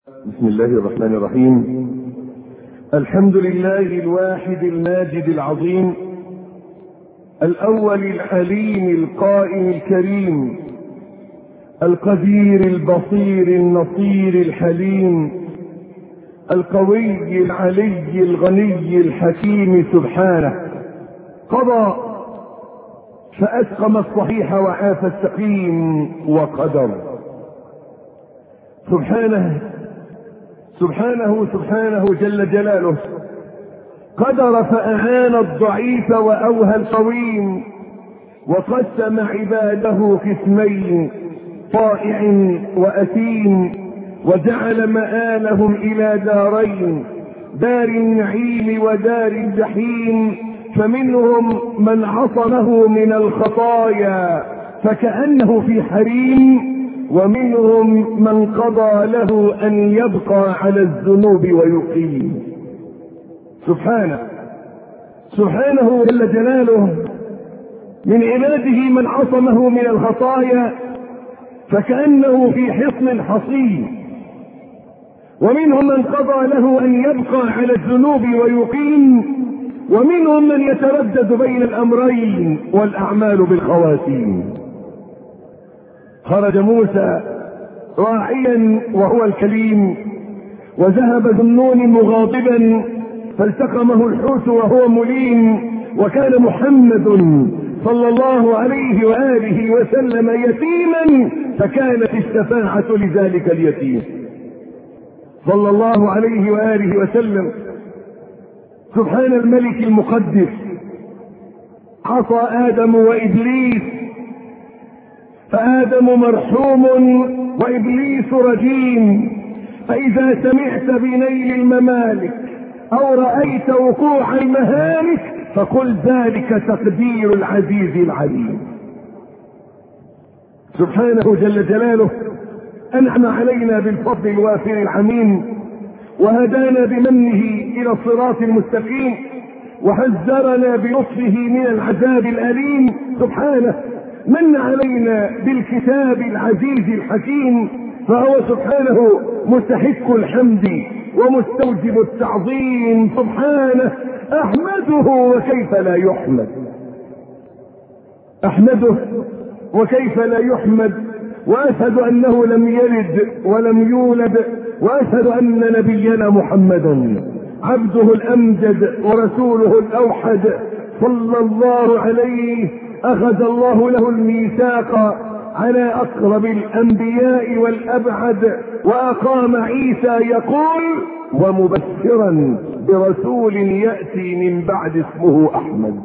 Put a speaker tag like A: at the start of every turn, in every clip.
A: بسم الله الرحمن الرحيم الحمد لله الواحد الماجد العظيم الاول الحليم القائم الكريم القدير البصير النصير الحليم القوي العلي الغني الحكيم سبحانه قضى فاسقم الصحيح وعاف السقيم وقدر سبحانه سبحانه سبحانه جل جلاله قدر فأعان الضعيف وأوهى القويم وقسم عباده قسمين طائع وأثيم وجعل مآلهم إلى دارين دار النعيم ودار الجحيم فمنهم من عصمه من الخطايا فكأنه في حريم ومنهم من قضى له ان يبقى على الذنوب ويقيم سبحانه سبحانه جل جلاله من عباده من عصمه من الخطايا فكانه في حصن حصين ومنهم من قضى له ان يبقى على الذنوب ويقيم ومنهم من يتردد بين الامرين والاعمال بالخواتيم خرج موسى راعيا وهو الكليم وذهب ذنون مغاضبا فالتقمه الحوت وهو مليم وكان محمد صلى الله عليه واله وسلم يتيما فكانت الشفاعه لذلك اليتيم صلى الله عليه واله وسلم سبحان الملك المقدس عصى ادم وابليس فآدم مرحوم وإبليس رجيم فإذا سمعت بنيل الممالك أو رأيت وقوع المهالك فقل ذلك تقدير العزيز العليم سبحانه جل جلاله أنعم علينا بالفضل الوافر الحميم وهدانا بمنه إلى الصراط المستقيم وحذرنا بلطفه من العذاب الأليم سبحانه من علينا بالكتاب العزيز الحكيم فهو سبحانه مستحق الحمد ومستوجب التعظيم سبحانه احمده وكيف لا يحمد احمده وكيف لا يحمد واشهد انه لم يلد ولم يولد واشهد ان نبينا محمدا عبده الامجد ورسوله الاوحد صلى الله عليه اخذ الله له الميثاق على اقرب الانبياء والابعد واقام عيسى يقول ومبشرا برسول ياتي من بعد اسمه احمد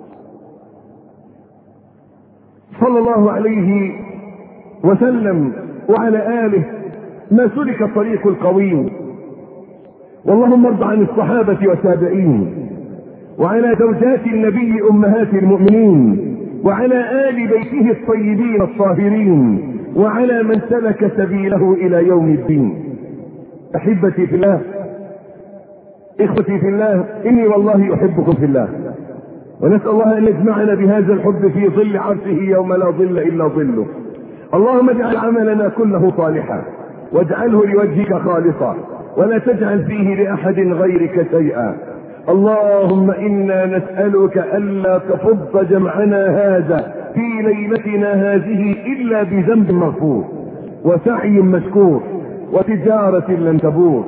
A: صلى الله عليه وسلم وعلى اله ما سلك الطريق القويم واللهم ارض عن الصحابه والتابعين وعلى زوجات النبي امهات المؤمنين وعلى آل بيته الطيبين الطاهرين وعلى من سلك سبيله إلى يوم الدين أحبتي في الله إخوتي في الله إني والله أحبكم في الله ونسأل الله أن يجمعنا بهذا الحب في ظل عرشه يوم لا ظل إلا ظله اللهم اجعل عملنا كله صالحا واجعله لوجهك خالصا ولا تجعل فيه لأحد غيرك شيئا اللهم انا نسالك الا تفض جمعنا هذا في ليلتنا هذه الا بذنب مغفور وسعي مشكور وتجاره لم تبور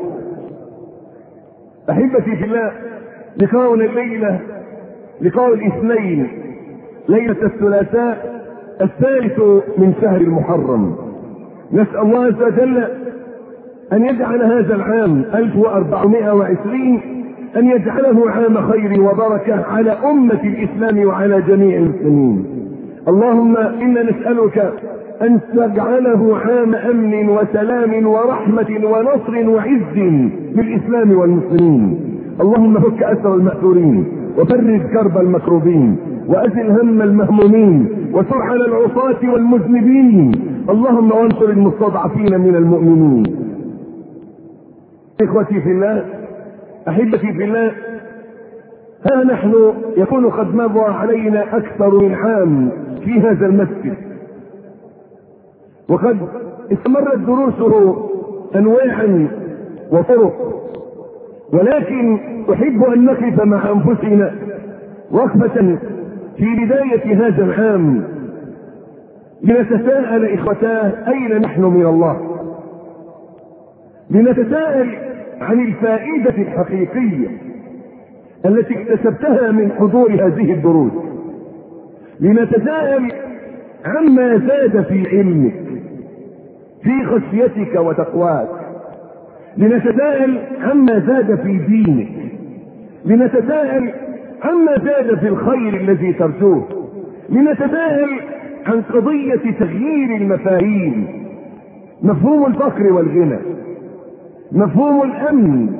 A: احبتي في الله لقاؤنا الليله لقاء الاثنين ليله الثلاثاء الثالث من شهر المحرم نسال الله عز وجل ان يجعل هذا العام 1420 أن يجعله عام خير وبركة على أمة الإسلام وعلى جميع المسلمين اللهم إنا نسألك أن تجعله عام أمن وسلام ورحمة ونصر وعز للإسلام والمسلمين اللهم فك أسر المأثورين وفرج كرب المكروبين وأزل هم المهمومين وسر على العصاة والمذنبين اللهم وانصر المستضعفين من المؤمنين إخوتي في الله احبتي في الله ها نحن يكون قد مضى علينا اكثر من عام في هذا المسجد وقد استمرت دروسه انواعا وطرق ولكن احب ان نقف مع انفسنا وقفة في بداية هذا العام لنتساءل اخوتاه اين نحن من الله لنتساءل عن الفائدة الحقيقية التي اكتسبتها من حضور هذه الدروس لنتساءل عما زاد في علمك في خشيتك وتقواك لنتساءل عما زاد في دينك لنتساءل عما زاد في الخير الذي ترجوه لنتساءل عن قضية تغيير المفاهيم مفهوم الفقر والغنى مفهوم الامن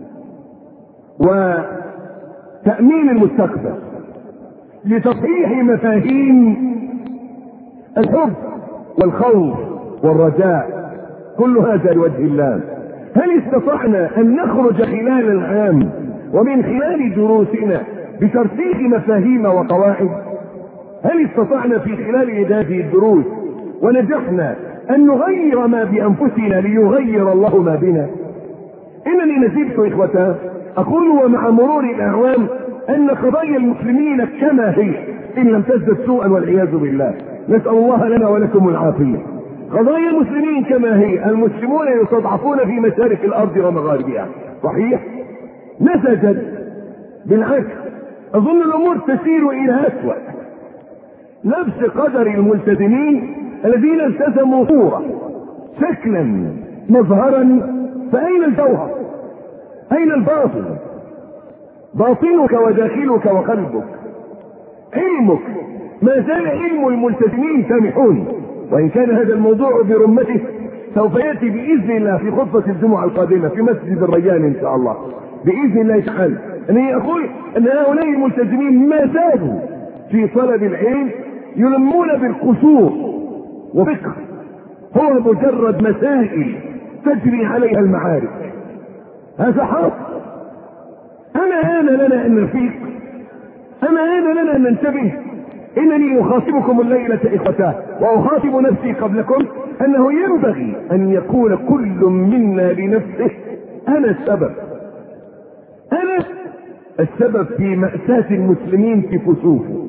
A: وتأمين المستقبل لتصحيح مفاهيم الحب والخوف والرجاء كل هذا لوجه الله هل استطعنا ان نخرج خلال العام ومن خلال دروسنا بترسيخ مفاهيم وقواعد هل استطعنا في خلال هذه الدروس ونجحنا ان نغير ما بانفسنا ليغير الله ما بنا انني نسيت اخوتاه اقول ومع مرور الاعوام ان قضايا المسلمين كما هي ان لم تزدد سوءا والعياذ بالله نسال الله لنا ولكم العافيه قضايا المسلمين كما هي المسلمون يستضعفون في مشارق الارض ومغاربها صحيح نسجت بالعكس اظن الامور تسير الى اسوا نفس قدر الملتزمين الذين التزموا صورة شكلا مظهرا فأين الجوهر أين الباطن باطنك وداخلك وقلبك علمك ما زال علم الملتزمين سامحون وإن كان هذا الموضوع برمته سوف يأتي بإذن الله في خطبة الجمعة القادمة في مسجد الريان إن شاء الله بإذن الله تعالى أني يقول أن هؤلاء الملتزمين ما زالوا في طلب العلم يلمون بالقصور وفقه هو مجرد مسائل تجري عليها المعارك هذا حق أما آن لنا أن نفيق أما آن لنا أن ننتبه إنني أخاطبكم الليلة إخوتاه وأخاطب نفسي قبلكم أنه ينبغي أن يكون كل منا لنفسه أنا السبب أنا السبب في مأساة المسلمين في كسوفه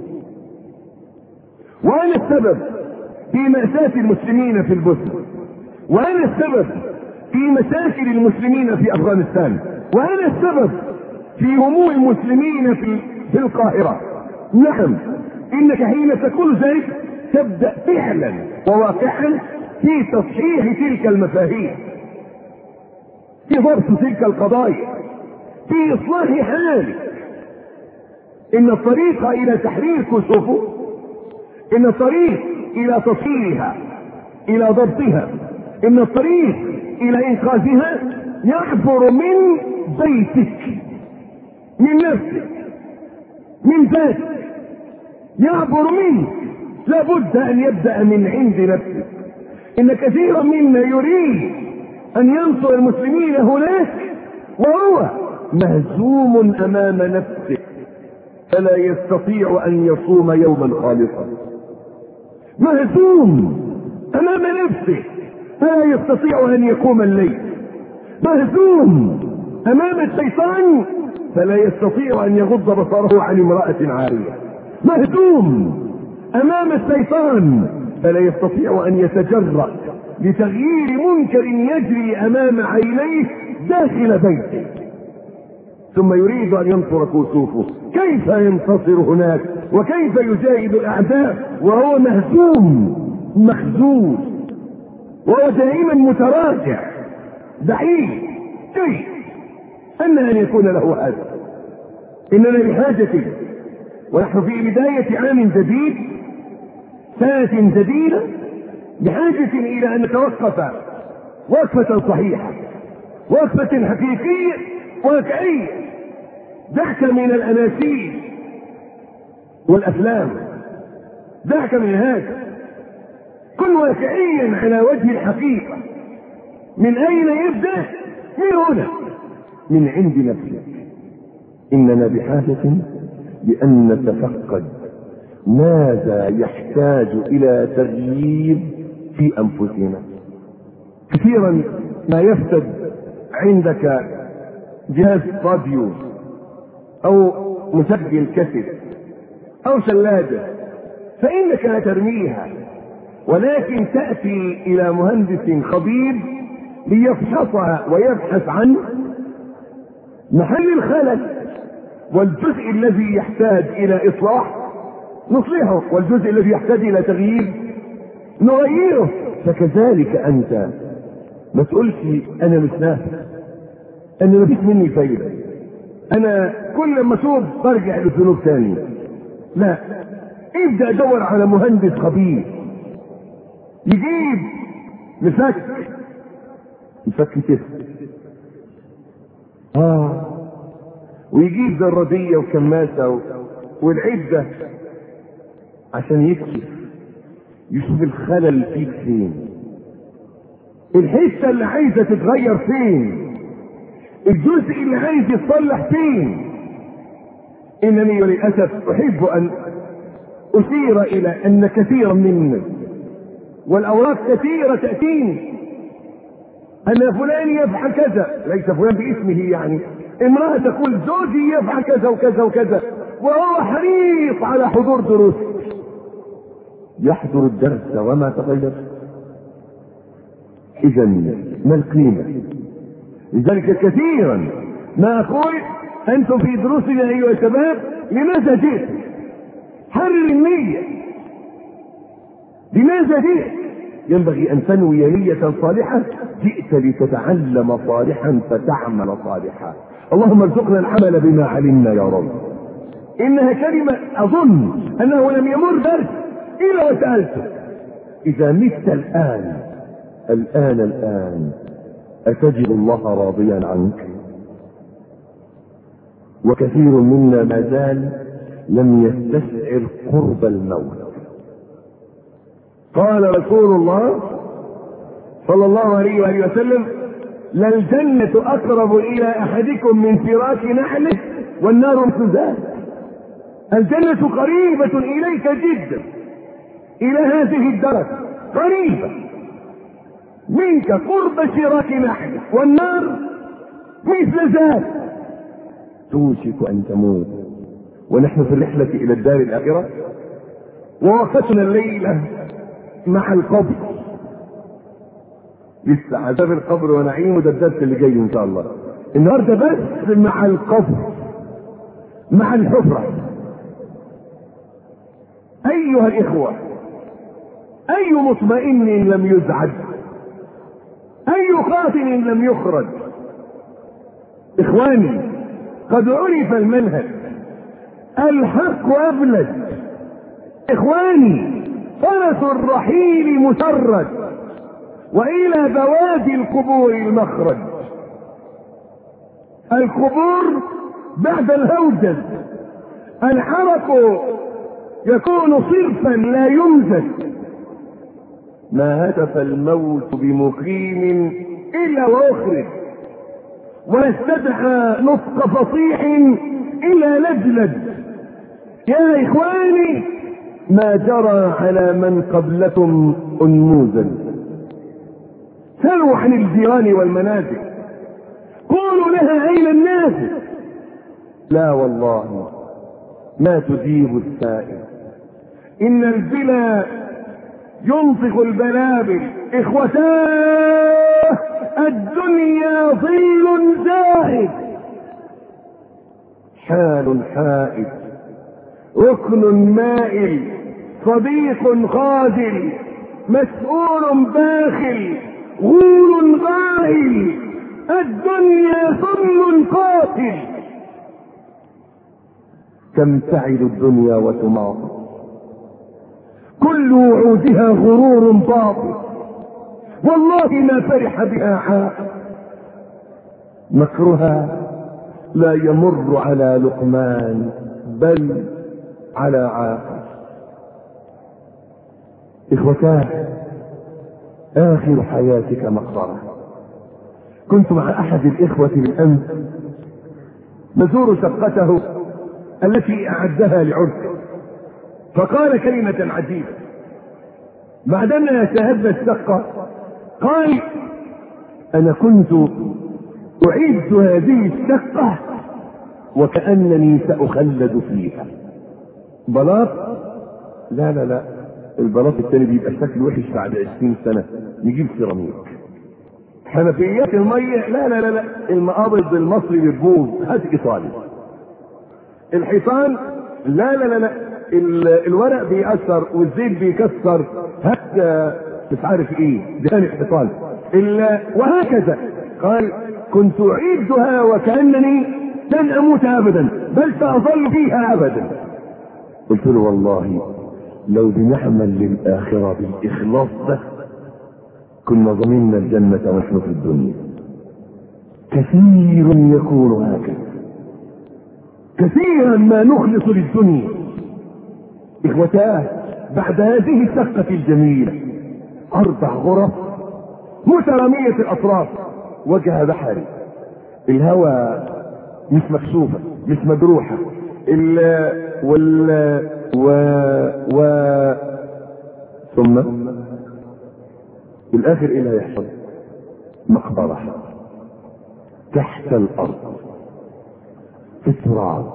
A: وأنا السبب في مأساة المسلمين في البوسنة وأنا السبب في مشاكل المسلمين في أفغانستان وأنا السبب في هموم المسلمين في في القاهرة نعم إنك حين تقول ذلك تبدأ فعلا وواقعا في تصحيح تلك المفاهيم في ضبط تلك القضايا في إصلاح حالك إن الطريق إلى تحرير كسوفه إن الطريق إلى تصحيحها إلى ضبطها إن الطريق إلى إنقاذها يعبر من بيتك من نفسك من ذاتك يعبر منك لابد أن يبدأ من عند نفسك إن كثيرا منا يريد أن ينصر المسلمين هناك وهو مهزوم أمام نفسه فلا يستطيع أن يصوم يوما خالصا مهزوم أمام نفسه فلا يستطيع أن يقوم الليل مهزوم أمام الشيطان فلا يستطيع أن يغض بصره عن امرأة عارية مهزوم أمام الشيطان فلا يستطيع أن يتجرأ لتغيير منكر يجري أمام عينيه داخل بيته ثم يريد أن ينصر كسوفه كيف ينتصر هناك وكيف يجاهد الأعداء وهو مهزوم مخزون وهو دائما متراجع بعيد كيف أن أن يكون له هذا إننا بحاجة ونحن في بداية عام جديد سنة جديدة بحاجة إلى أن نتوقف وقفة صحيحة وقفة حقيقية واقعية دعك من الأناشيد والأفلام دعك من هذا كن واقعيا على وجه الحقيقة من أين يبدأ؟ من هنا من عند نفسك إننا بحاجة بأن نتفقد ماذا يحتاج إلى تغيير في أنفسنا كثيرا ما يفسد عندك جهاز راديو او مسجل كسر او ثلاجة فانك لا ترميها ولكن تأتي الى مهندس خبير ليفحصها ويبحث عن محل الخلل والجزء الذي يحتاج الى اصلاح نصلحه والجزء الذي يحتاج الى تغيير نغيره فكذلك انت ما تقولش انا مش نافع انا مفيش مني فايده انا كل ما اتوب برجع للذنوب تاني لا ابدا دور على مهندس خبير يجيب مفك مفك كده اه ويجيب زرادية وكماسة و... والعدة عشان يكشف يشوف الخلل فيك فين الحتة اللي عايزة تتغير فين الجزء اللي عايز يتصلح فين انني وللاسف احب ان اشير الى ان كثيرا منا والاوراق كثيرة تأتيني ان فلان يفعل كذا ليس فلان باسمه يعني امرأة تقول زوجي يفعل كذا وكذا وكذا وهو حريص على حضور دروس يحضر الدرس وما تغير اذا ما القيمة لذلك كثيرا ما اقول انتم في دروسنا ايها الشباب لماذا جئت حرر النية لماذا جئت ينبغي ان تنوي نية صالحة جئت لتتعلم صالحا فتعمل صالحا اللهم ارزقنا العمل بما علمنا يا رب انها كلمة اظن انه لم يمر درس الا وسألته اذا مت الان الان الان اتجد الله راضيا عنك وكثير منا ما زال لم يستشعر قرب الموت قال رسول الله صلى الله عليه واله وسلم للجنة أقرب إلى أحدكم من فراش نحله والنار امتزاج الجنة قريبة إليك جدا إلى هذه الدرجة قريبة منك قرب شراك نحله والنار مثل ذلك توشك أن تموت ونحن في الرحلة إلى الدار الآخرة ووقتنا الليلة مع القبر لسه عذاب القبر ونعيمه ده الدرس اللي جاي ان شاء الله النهارده بس مع القبر مع الحفرة ايها الاخوة اي مطمئن لم يزعج اي قاتل لم يخرج اخواني قد عرف المنهج الحق ابلج اخواني فرس الرحيل مسرد والى بوادي القبور المخرج القبور بعد الهوجز الحرق يكون صرفا لا يمزج ما هتف الموت بمقيم الا واخرج ولا استدعى نطق فصيح الا لجلج يا اخواني ما جرى على من قبلكم انموذج سلوا عن الجيران والمنازل قولوا لها اين الناس لا والله ما تجيب السائل ان البلا ينطق البلابل اخوتاه الدنيا ظل زاهد حال حائد ركن مائل صديق خاذل مسؤول باخل غول غائل الدنيا ثم قاتل كم تعد الدنيا وتماطل كل وعودها غرور باطل والله ما فرح بها عاقل مكرها لا يمر على لقمان بل على عاقل اخوتاه اخر حياتك مقبرة كنت مع احد الاخوة بالامس نزور شقته التي اعدها لعرسه فقال كلمة عجيبة بعدما شاهدنا الشقة قال انا كنت اعد هذه الشقة وكأنني سأخلد فيها بلاط لا لا لا البلاط التاني بيبقى شكله وحش بعد 20 سنة نجيب سيراميك حنفيات المية لا لا لا لا المقابض المصري بتبوظ هات ايطالي الحيطان لا لا لا لا الورق بيأثر والزيت بيكسر هات مش عارف ايه ده ثاني حيطان وهكذا قال كنت اعيدها وكانني لن اموت ابدا بل ساظل فيها ابدا قلت له والله لو بنعمل للاخره بالاخلاص ده كنا ضمننا الجنه ونحن في الدنيا كثير يكون هكذا كثيرا ما نخلص للدنيا اخوتاه بعد هذه الشقه الجميله اربع غرف متراميه الاطراف وجه بحري الهواء مش مكشوفة مش مجروحة ال وال و و ثم في الاخر ايه اللي هيحصل مقبرة تحت الارض في التراب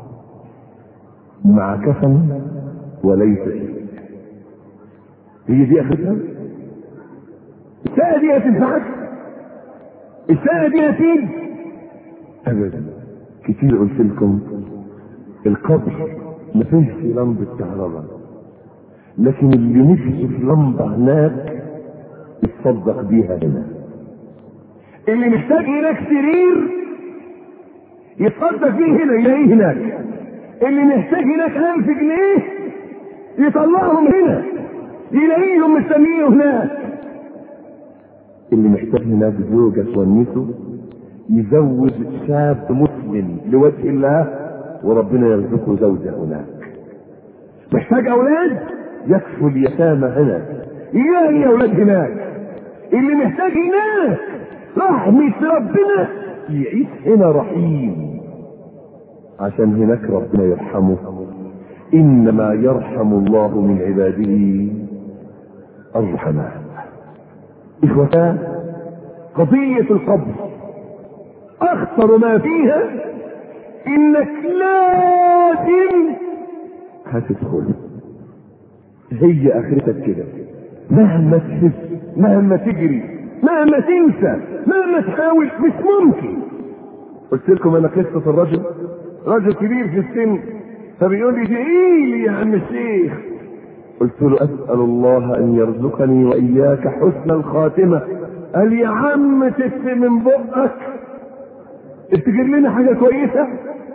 A: مع كفن وليس شيء هي دي اخرتها الساعة دي هتنفعك الساعة دي هتيجي ابدا كتير قلت لكم القبر ما فيش لمبة كهرباء لكن اللي نفسه في لمبة هناك يتصدق بيها هنا اللي محتاج هناك سرير يتصدق بيه هنا يلاقيه هناك اللي محتاج هناك ألف جنيه يطلعهم هنا يلاقيهم مستنيين هناك اللي محتاج هناك زوجة تونسه يزوج شاب مسلم لوجه الله وربنا يرزقه زوجة هناك محتاج اولاد يكفوا اليتامى هناك يلاقي اولاد هناك اللي محتاج هناك رحمة ربنا يعيش هنا رحيم عشان هناك ربنا يرحمه انما يرحم الله من عباده الرحماء اخوتان قضية القبر اخطر ما فيها انك لازم هتدخل هي اخرتك كده مهما تحس مهما تجري مهما تنسى مهما تحاول مش ممكن قلت لكم انا قصة الرجل رجل كبير في السن فبيقول لي ادعي لي يا عم الشيخ قلت له اسال الله ان يرزقني واياك حسن الخاتمه قال يا عم تف من بقك تفتكر لنا حاجه كويسه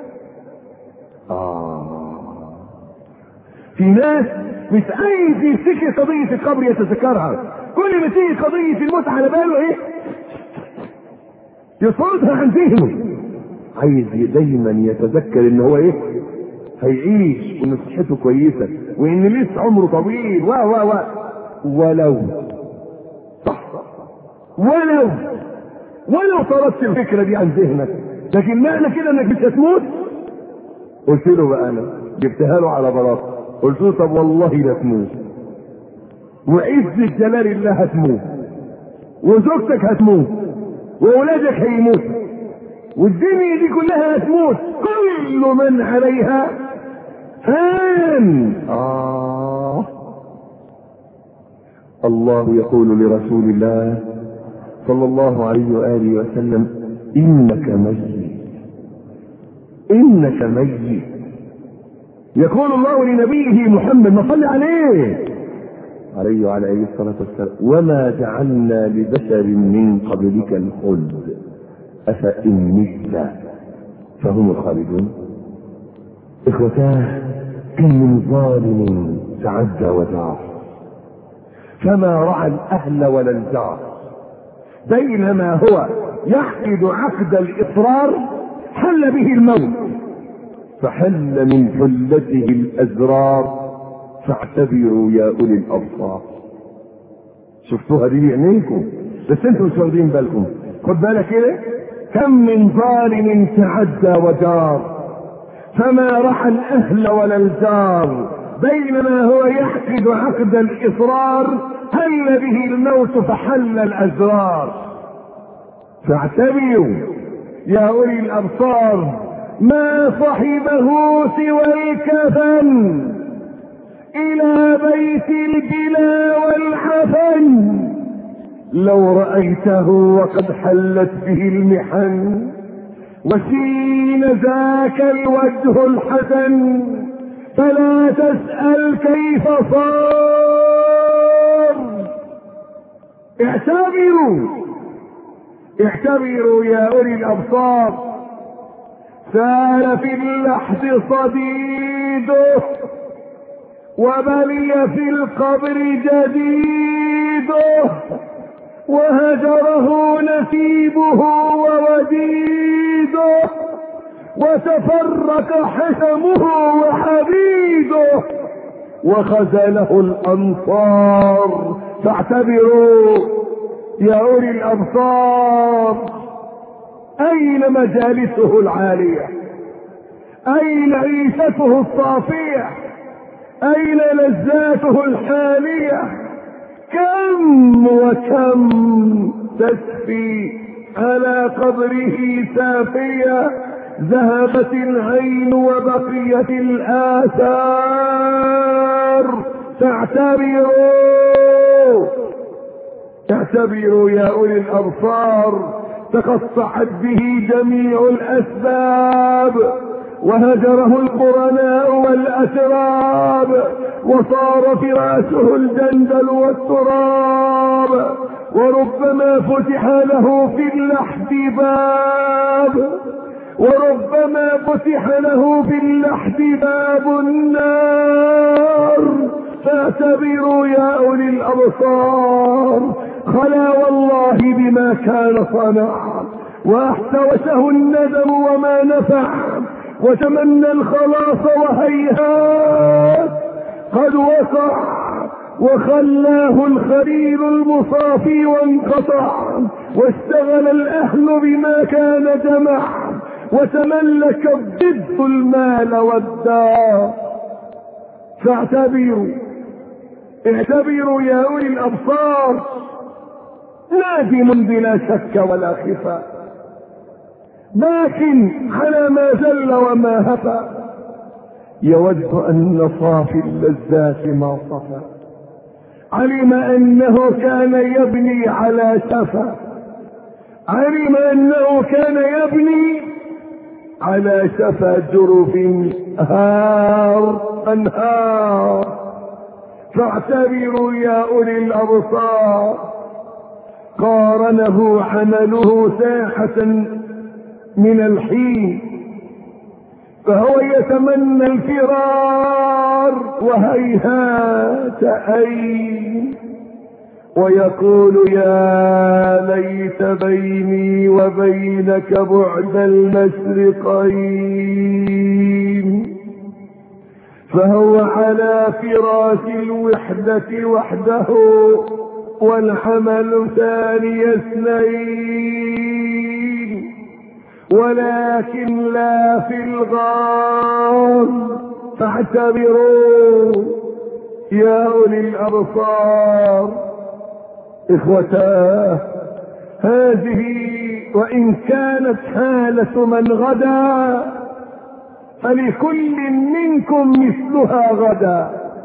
A: آه. في ناس مش عايز يفتكر قضية القبر يتذكرها كل ما تيجي قضية الموت على باله ايه يصردها عن ذهنه عايز دايما يتذكر ان هو ايه هيعيش وان صحته كويسة وان لسه عمره طويل و و و ولو صح ولو ولو طردت الفكرة دي عن ذهنك لكن معنى كده انك مش هتموت قلت له بقى انا جبتها له على بلاطه قلت له طب والله لا تموت وعز جلال الله هتموت وزوجتك هتموت واولادك هيموتوا والدنيا دي كلها هتموت كل من عليها فان آه الله يقول لرسول الله صلى الله عليه وآله وسلم إنك ميت إنك ميت يقول الله لنبيه محمد ما صلي عليه عليه وعلى آله الصلاة والسلام وما جعلنا لبشر من قبلك الخلد أفإن مت فهم الخالدون إخوتاه كم من ظالم تعدى وجار فما رعى الأهل ولا الجار بينما هو يعقد عقد الإصرار حل به الموت فحل من حلته الأزرار فاعتبروا يا أولي الأبصار شفتوها دي بعينيكم بس انتوا مش واخدين بالكم خد بالك كده كم من ظالم تعدى وجار فما رحى الأهل ولا الجار بينما هو يعقد عقد الإصرار هل به الموت فحل الأزرار فاعتبروا يا اولي الابصار ما صحبه سوى الكفن الى بيت البلا والحفن لو رأيته وقد حلت به المحن وسين ذاك الوجه الحسن فلا تسأل كيف صار اعتبروا اعتبروا يا أولي الأبصار سال في اللحد صديده وبلي في القبر جديده وهجره نسيبه ووديده وتفرق حشمه وحبيده وخزله الانصار فاعتبروا يا اولي الابصار اين مجالسه العاليه اين عيشته الصافيه اين لذاته الحاليه كم وكم تسفي على قبره سافيه ذهبت العين وبقيت الآثار تعتبروا تعتبروا يا أولي الأبصار تقطعت به جميع الأسباب وهجره القرناء والأتراب وصار فراشه الجندل والتراب وربما فتح له في اللحد باب وربما فتح له في اللحد باب النار فاعتبروا يا اولي الابصار خلا والله بما كان صنع واحتوشه الندم وما نفع وتمنى الخلاص وهيهات قد وقع وخلاه الخليل المصافي وانقطع واشتغل الاهل بما كان جمع وتملك الضد المال والدار فاعتبروا اعتبروا يا اولي الابصار نادم بلا شك ولا خفاء لكن على ما زل وما هفى يود ان صافي اللذات ما صفى علم انه كان يبني على شفا علم انه كان يبني على شفا جرف هار انهار فاعتبروا يا اولي الابصار قارنه عمله ساحة من الحين فهو يتمنى الفرار وهيهات أين ويقول يا ليت بيني وبينك بعد المشرقين فهو على فراش الوحدة وحده والحمل ثاني اثنين ولكن لا في الغار فاعتبروا يا اولي الابصار اخوتاه هذه وان كانت حالة من غدا فلكل منكم مثلها غدا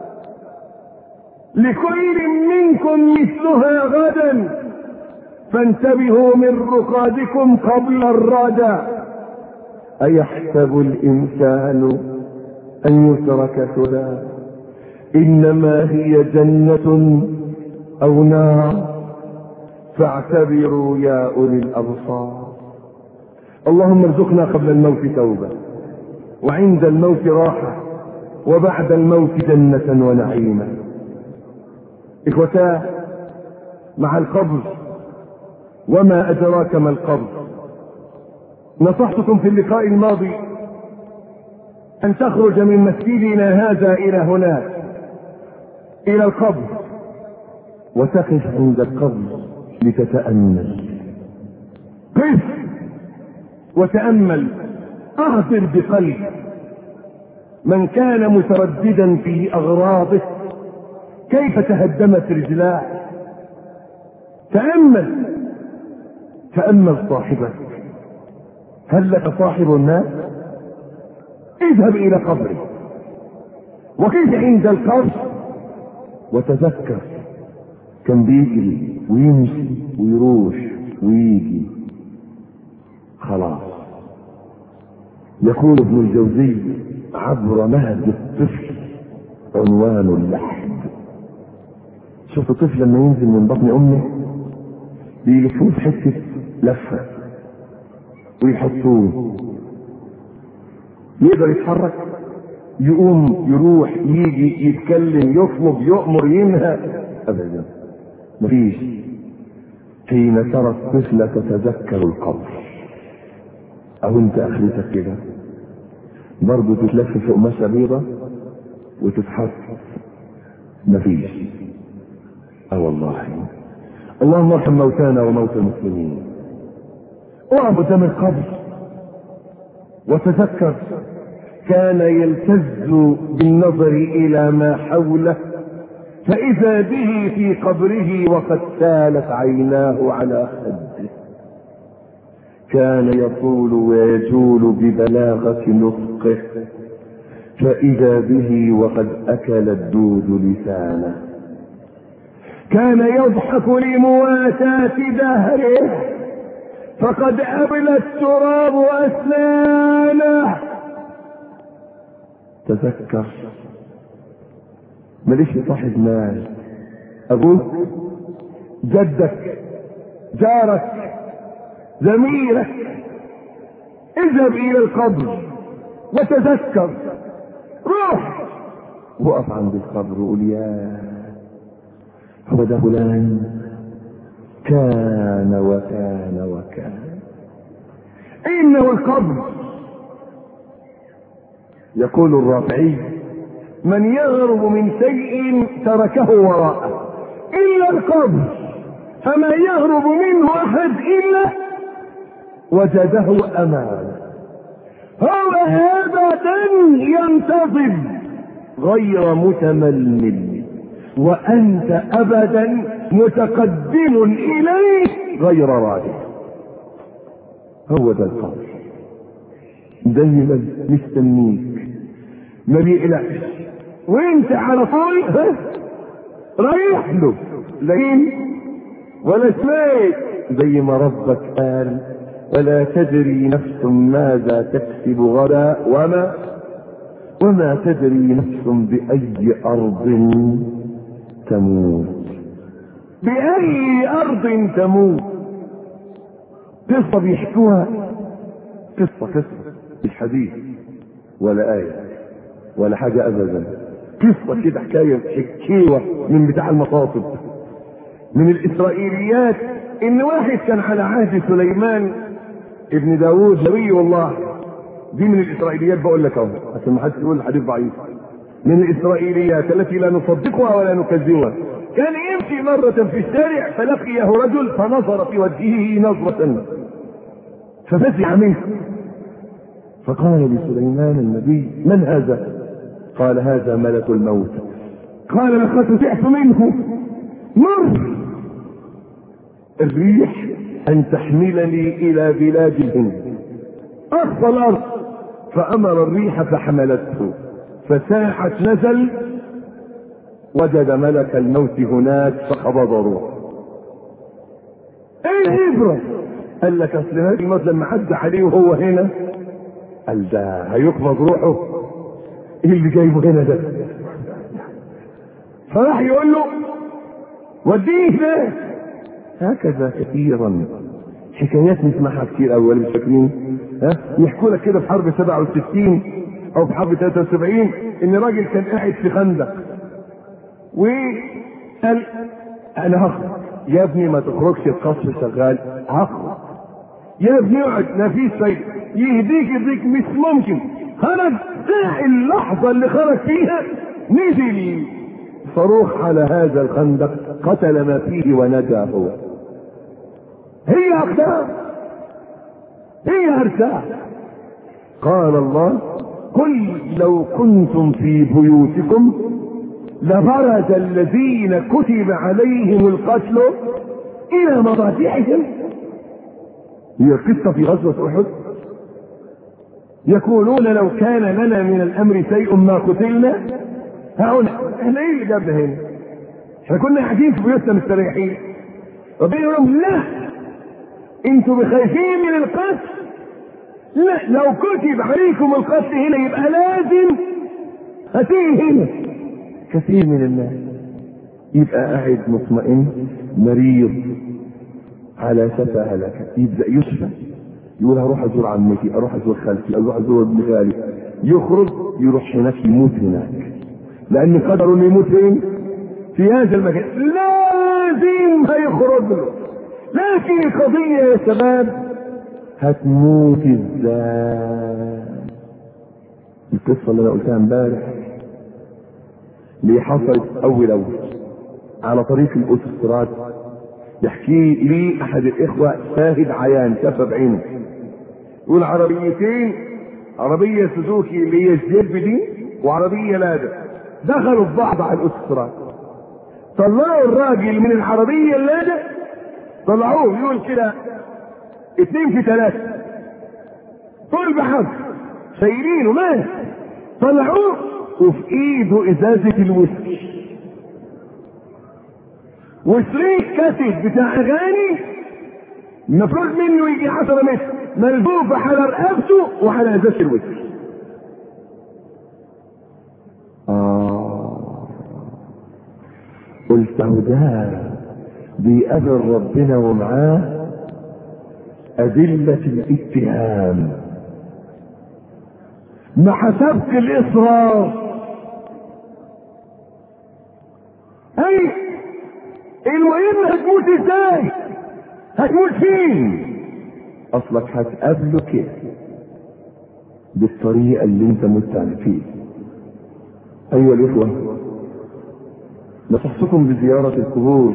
A: لكل منكم مثلها غدا فانتبهوا من رقادكم قبل الردى أيحسب الإنسان أن يترك سدى إنما هي جنة أو نار فاعتبروا يا أولي الأبصار اللهم ارزقنا قبل الموت توبة وعند الموت راحة وبعد الموت جنة ونعيما إخوتاه مع القبر وما أدراك ما القبر نصحتكم في اللقاء الماضي أن تخرج من مسجدنا هذا إلى هناك إلى القبر وتقف عند القبر لتتأمل قف وتأمل أعطر بقلب من كان مترددا في أغراضه كيف تهدمت رجلاه تأمل تأمل صاحبك هل لك صاحب الناس اذهب الى قبره وكيف عند القبر وتذكر كان بيجري ويمشي ويروح ويجي خلاص يقول ابن الجوزي عبر مهد الطفل عنوان اللحد شوف الطفل لما ينزل من بطن امه بيلفوه في حته لفه ويحطوه يقدر يتحرك يقوم يروح يجي يتكلم يطلب يؤمر ينهى ابدا مفيش حين ترى الطفل تتذكر القبر او انت اخرتك كده برضه تتلف في قماشة بيضة وتتحط مفيش اه والله اللهم ارحم موتانا وموتى المسلمين اقف قدام القبر وتذكر كان يلتز بالنظر الى ما حوله فاذا به في قبره وقد سالت عيناه على خده كان يطول ويجول ببلاغه نطقه فاذا به وقد اكل الدود لسانه كان يضحك لمواساة دهره فقد أبلى التراب أسنانه تذكر ماليش صاحب مال أبوك جدك جارك زميلك اذهب إلى القبر وتذكر روح وقف عند القبر وقول يا هو ده فلان كان وكان وكان انه القبر يقول الرافعي من يهرب من شيء تركه وراءه الا القبر فما يهرب منه احد الا وجده امامه هو ابدا ينتظم غير متململ وانت ابدا متقدم اليه غير راجع هو ده القبر دايما مستنيك ما بيقلقش وانت على طول ها رايح له لين ولا سمعت زي ما ربك قال ولا تدري نفس ماذا تكسب غدا وما وما تدري نفس بأي أرض تموت بأي أرض تموت قصة بيحكوها قصة قصة مش حديث ولا آية ولا حاجة أبدا قصة كده حكاية حكيوة من بتاع المصاصب من الإسرائيليات إن واحد كان على عهد سليمان ابن داوود نبي الله دي من الإسرائيليات بقول لك أهو عشان ما حدش يقول الحديث ضعيف من الإسرائيليات التي لا نصدقها ولا نكذبها كان يمشي مرة في الشارع فلقيه رجل فنظر في وجهه نظرة ففزع منه فقال لسليمان النبي من هذا قال هذا ملك الموت قال لقد فزعت منه مر الريح ان تحملني الى بلاد الهند اقصى الارض فامر الريح فحملته فساحت نزل وجد ملك الموت هناك فقبض روحه ايه العبرة قال لك اصل هذا الموت لما عدى عليه وهو هنا قال ده هيقبض روحه ايه اللي جايبه هنا ده فراح يقول له وديه ده هكذا كثيرا حكايات نسمعها كتير اول مش فاكرين ها يحكوا لك كده في حرب 67 او في حرب 73 ان راجل كان قاعد في خندق وقال انا هخرج يا ابني ما تخرجش القصر شغال هخرج يا ابني اقعد ما فيش فايده يهديك يهديك مش ممكن خرج اللحظه اللي خرج فيها نزل صاروخ على هذا الخندق قتل ما فيه ونجا هو هي اقدام هي ارتاح قال الله قل لو كنتم في بيوتكم لبرز الذين كتب عليهم القتل الى مضاجعهم هي قصة في غزوة أحد يقولون لو كان لنا من الأمر شيء ما قتلنا هنا احنا ايه اللي جابنا هنا؟ احنا كنا قاعدين في بيوتنا مستريحين ربنا يقول لهم لا انتوا بخايفين من القتل لا لو كتب عليكم القتل هنا يبقى لازم هتيجي هنا كثير من الناس يبقى قاعد مطمئن مريض على شفا هلكة يبدأ يشفى يقول هروح ازور عمتي اروح ازور خالتي اروح ازور ابن خالي يخرج يروح هناك يموت هناك لان قدره انه يموت فين؟ في هذا المكان لازم هيخرج له لكن القضية يا شباب هتموت ازاي القصة اللي انا قلتها امبارح اللي حصلت اول اول على طريق الاوتوستراد يحكي لي احد الاخوة شاهد عيان شافه بعينه يقول عربيتين عربية سوزوكي اللي هي الجيب دي وعربية لادا دخلوا في بعض على الاوتوستراد طلعوا الراجل من العربية اللادا طلعوه يقول كده اتنين في ثلاثة طول بحر شايلينه مات طلعوه وفي ايده ازازة الويسكي وشريط كاسيت بتاع اغاني المفروض منه يجي 10 متر ملفوفة على رقبته وعلى ازازة الويسكي آه قلت ده بيقابل ربنا ومعاه أدلة الاتهام مع سبق الإصرار أي المهم هتموت ازاي هتموت فين اصلك هتقابله كده بالطريقة اللي انت مت فيه ايها الاخوة نصحتكم بزيارة القبور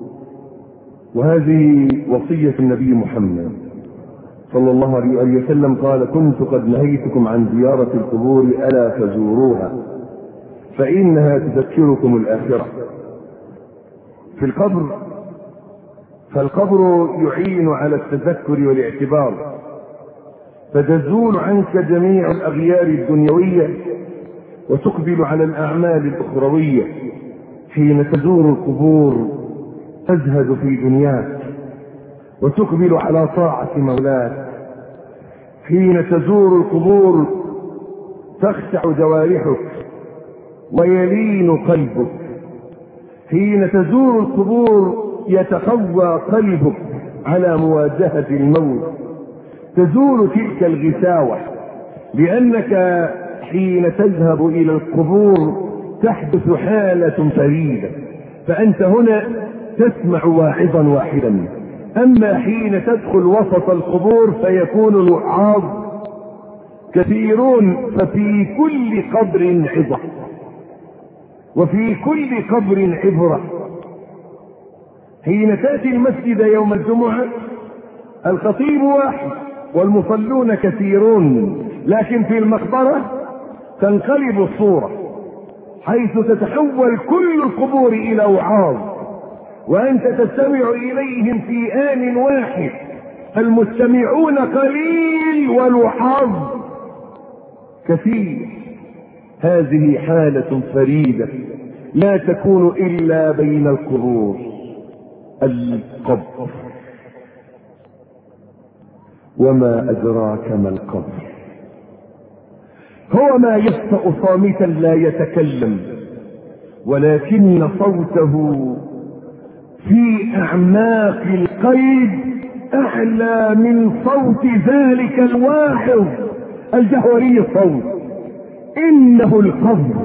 A: وهذه وصية النبي محمد صلى الله عليه وسلم قال كنت قد نهيتكم عن زيارة القبور ألا فزوروها فإنها تذكركم الآخرة في القبر فالقبر يعين على التذكر والاعتبار فتزول عنك جميع الأغيار الدنيوية وتقبل على الأعمال الأخروية حين تزور القبور تزهد في دنياك وتقبل على طاعة مولاك حين تزور القبور تخشع جوارحك ويلين قلبك حين تزور القبور يتقوى قلبك على مواجهة الموت تزول تلك الغساوة لأنك حين تذهب إلى القبور تحدث حالة فريدة فأنت هنا تسمع واعظا واحدا أما حين تدخل وسط القبور فيكون الوعاظ كثيرون ففي كل قبر عظة وفي كل قبر عبرة حين تأتي المسجد يوم الجمعة الخطيب واحد والمصلون كثيرون لكن في المقبرة تنقلب الصورة حيث تتحول كل القبور إلى وعاظ وأنت تستمع إليهم في آن واحد المستمعون قليل والوعاظ كثير هذه حالة فريدة لا تكون إلا بين القبور القبر وما أدراك ما القبر هو ما يفتأ صامتا لا يتكلم ولكن صوته في أعماق القلب أعلى من صوت ذلك الواحد الجهوري الصوت إنه القبر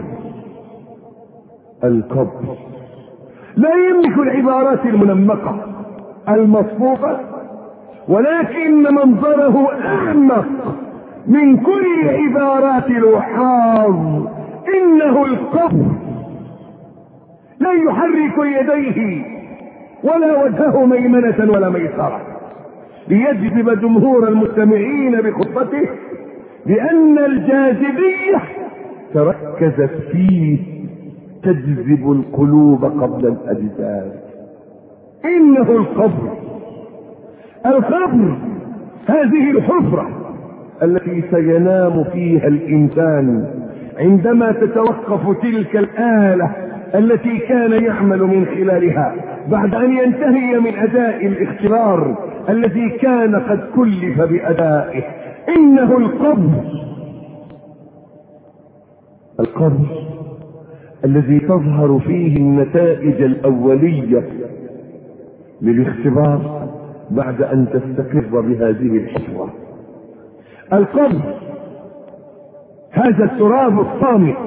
A: القبر لا يملك العبارات المنمقة المصفوفة ولكن منظره أعمق من كل عبارات الوحاظ إنه القبر لا يحرك يديه ولا وجهه ميمنة ولا ميسرة ليجذب جمهور المستمعين بخطبته لأن الجاذبية تركزت فيه تجذب القلوب قبل الأجساد إنه القبر القبر هذه الحفرة التي سينام فيها الإنسان عندما تتوقف تلك الآلة التي كان يعمل من خلالها بعد أن ينتهي من أداء الاختبار الذي كان قد كلف بأدائه إنه القبر القبر الذي تظهر فيه النتائج الأولية للاختبار بعد أن تستقر بهذه الحفرة القبر هذا التراب الصامت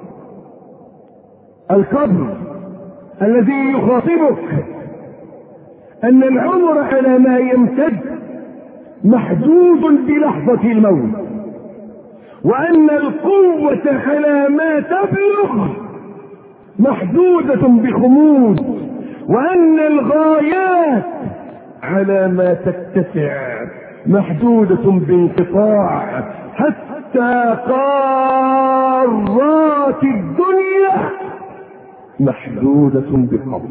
A: القبر الذي يخاطبك أن العمر على ما يمتد محدود بلحظة الموت وأن القوة على ما تبلغ محدودة بخمود وأن الغايات على ما تتسع محدودة بانقطاع حتى قارات الدنيا محدودة بقبر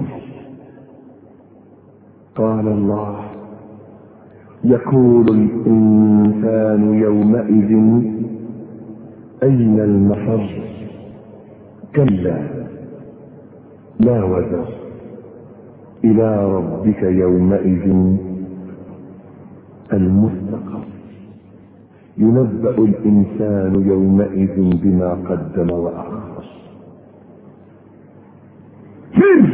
A: قال الله يقول الإنسان يومئذ أين المفر كلا لا وزر إلى ربك يومئذ المستقر ينبأ الإنسان يومئذ بما قدم وأخر فر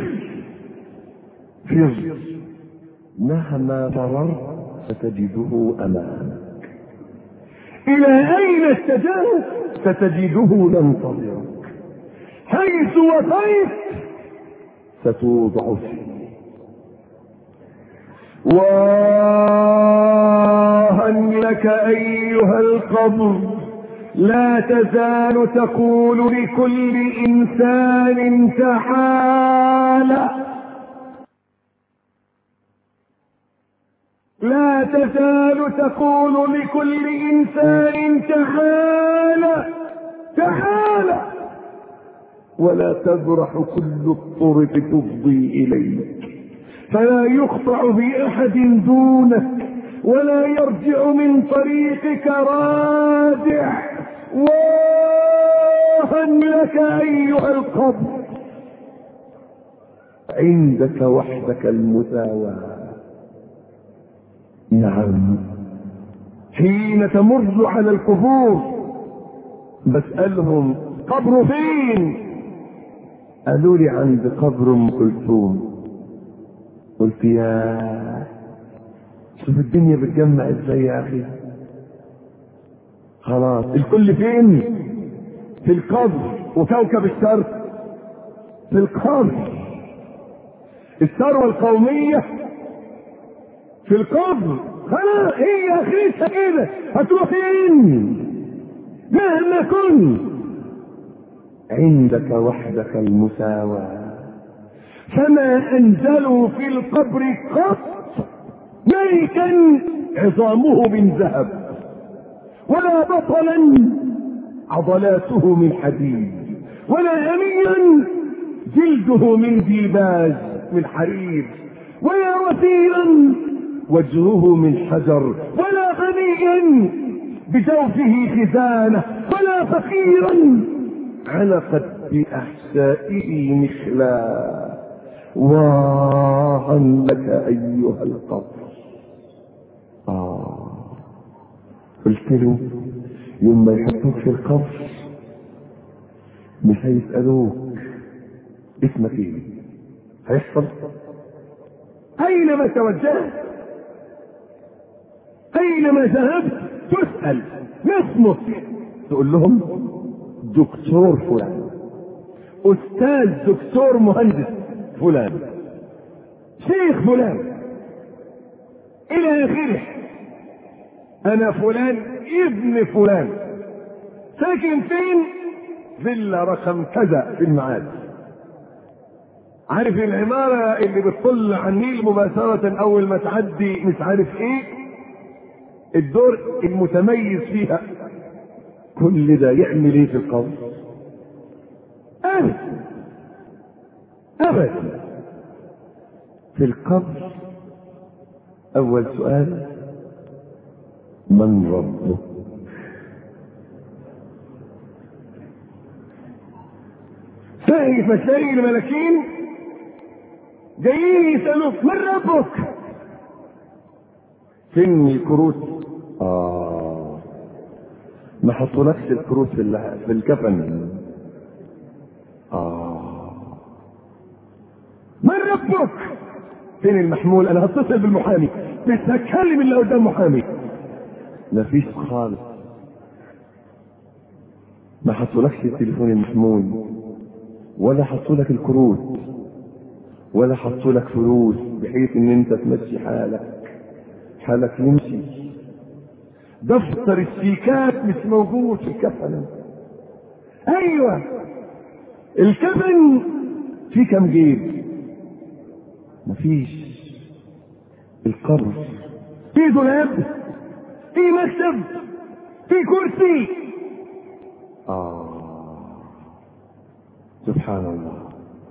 A: فر مهما فررت ستجده أمامك إلى أين اتجهت ستجده ينتظرك حيث وطيت ستوضع فيه واها لك ايها القبر لا تزال تقول لكل انسان تعالى لا تزال تقول لكل انسان تعالى تعالى ولا تبرح كل الطرق تفضي اليك فلا يقطع بأحد دونك ولا يرجع من طريقك رادع واها لك أيها القبر عندك وحدك المساواة نعم حين تمر على القبور بسألهم قبر فين قالوا لي عند قبر ام كلثوم قلت يا شوف الدنيا بتجمع ازاي يا اخي خلاص الكل فين في القبر وكوكب الشرق في القبر الثروة القومية في القبر خلاص هي اخرتها كده هتروح فين مهما كنت عندك وحدك المساواه فما انزلوا في القبر قط ملكا عظامه من ذهب ولا بطلا عضلاته من حديد ولا اميا جلده من ديباج من حرير ولا وثيرا وجهه من حجر ولا غنيا بجوفه خزانه ولا فقيرا علقت باحشائه مخلا واها لك ايها القبر آه قلت له يوم ما يحطوك في القبر مش هيسألوك اسمك ايه هيحصل اينما توجهت اينما ذهبت تسأل ما اسمك تقول لهم دكتور فلان استاذ دكتور مهندس فلان شيخ فلان الى اخره انا فلان ابن فلان ساكن فين فيلا رقم كذا في المعاد عارف العمارة اللي بتطل على النيل مباشرة أول ما تعدي مش عارف إيه الدور المتميز فيها كل ده يعمل إيه في القبر؟ أبدا أبدا في القبر أول سؤال من ربه فايف تلاقي الملاكين جايين يسألوك من ربك فين الكروت اه ما حطولكش الكروت في, ال- في الكفن اه من ربك فين المحمول انا هتصل بالمحامي بس هتكلم اللي قدام محامي مفيش خالص ما حطولكش التليفون المحمول ولا حطولك الكروت ولا حطولك فلوس بحيث ان انت تمشي حالك حالك يمشي دفتر الشيكات مش موجود في الكفن ايوه الكفن في كم جيب مفيش القبر في دولاب في مكتب في كرسي آه سبحان الله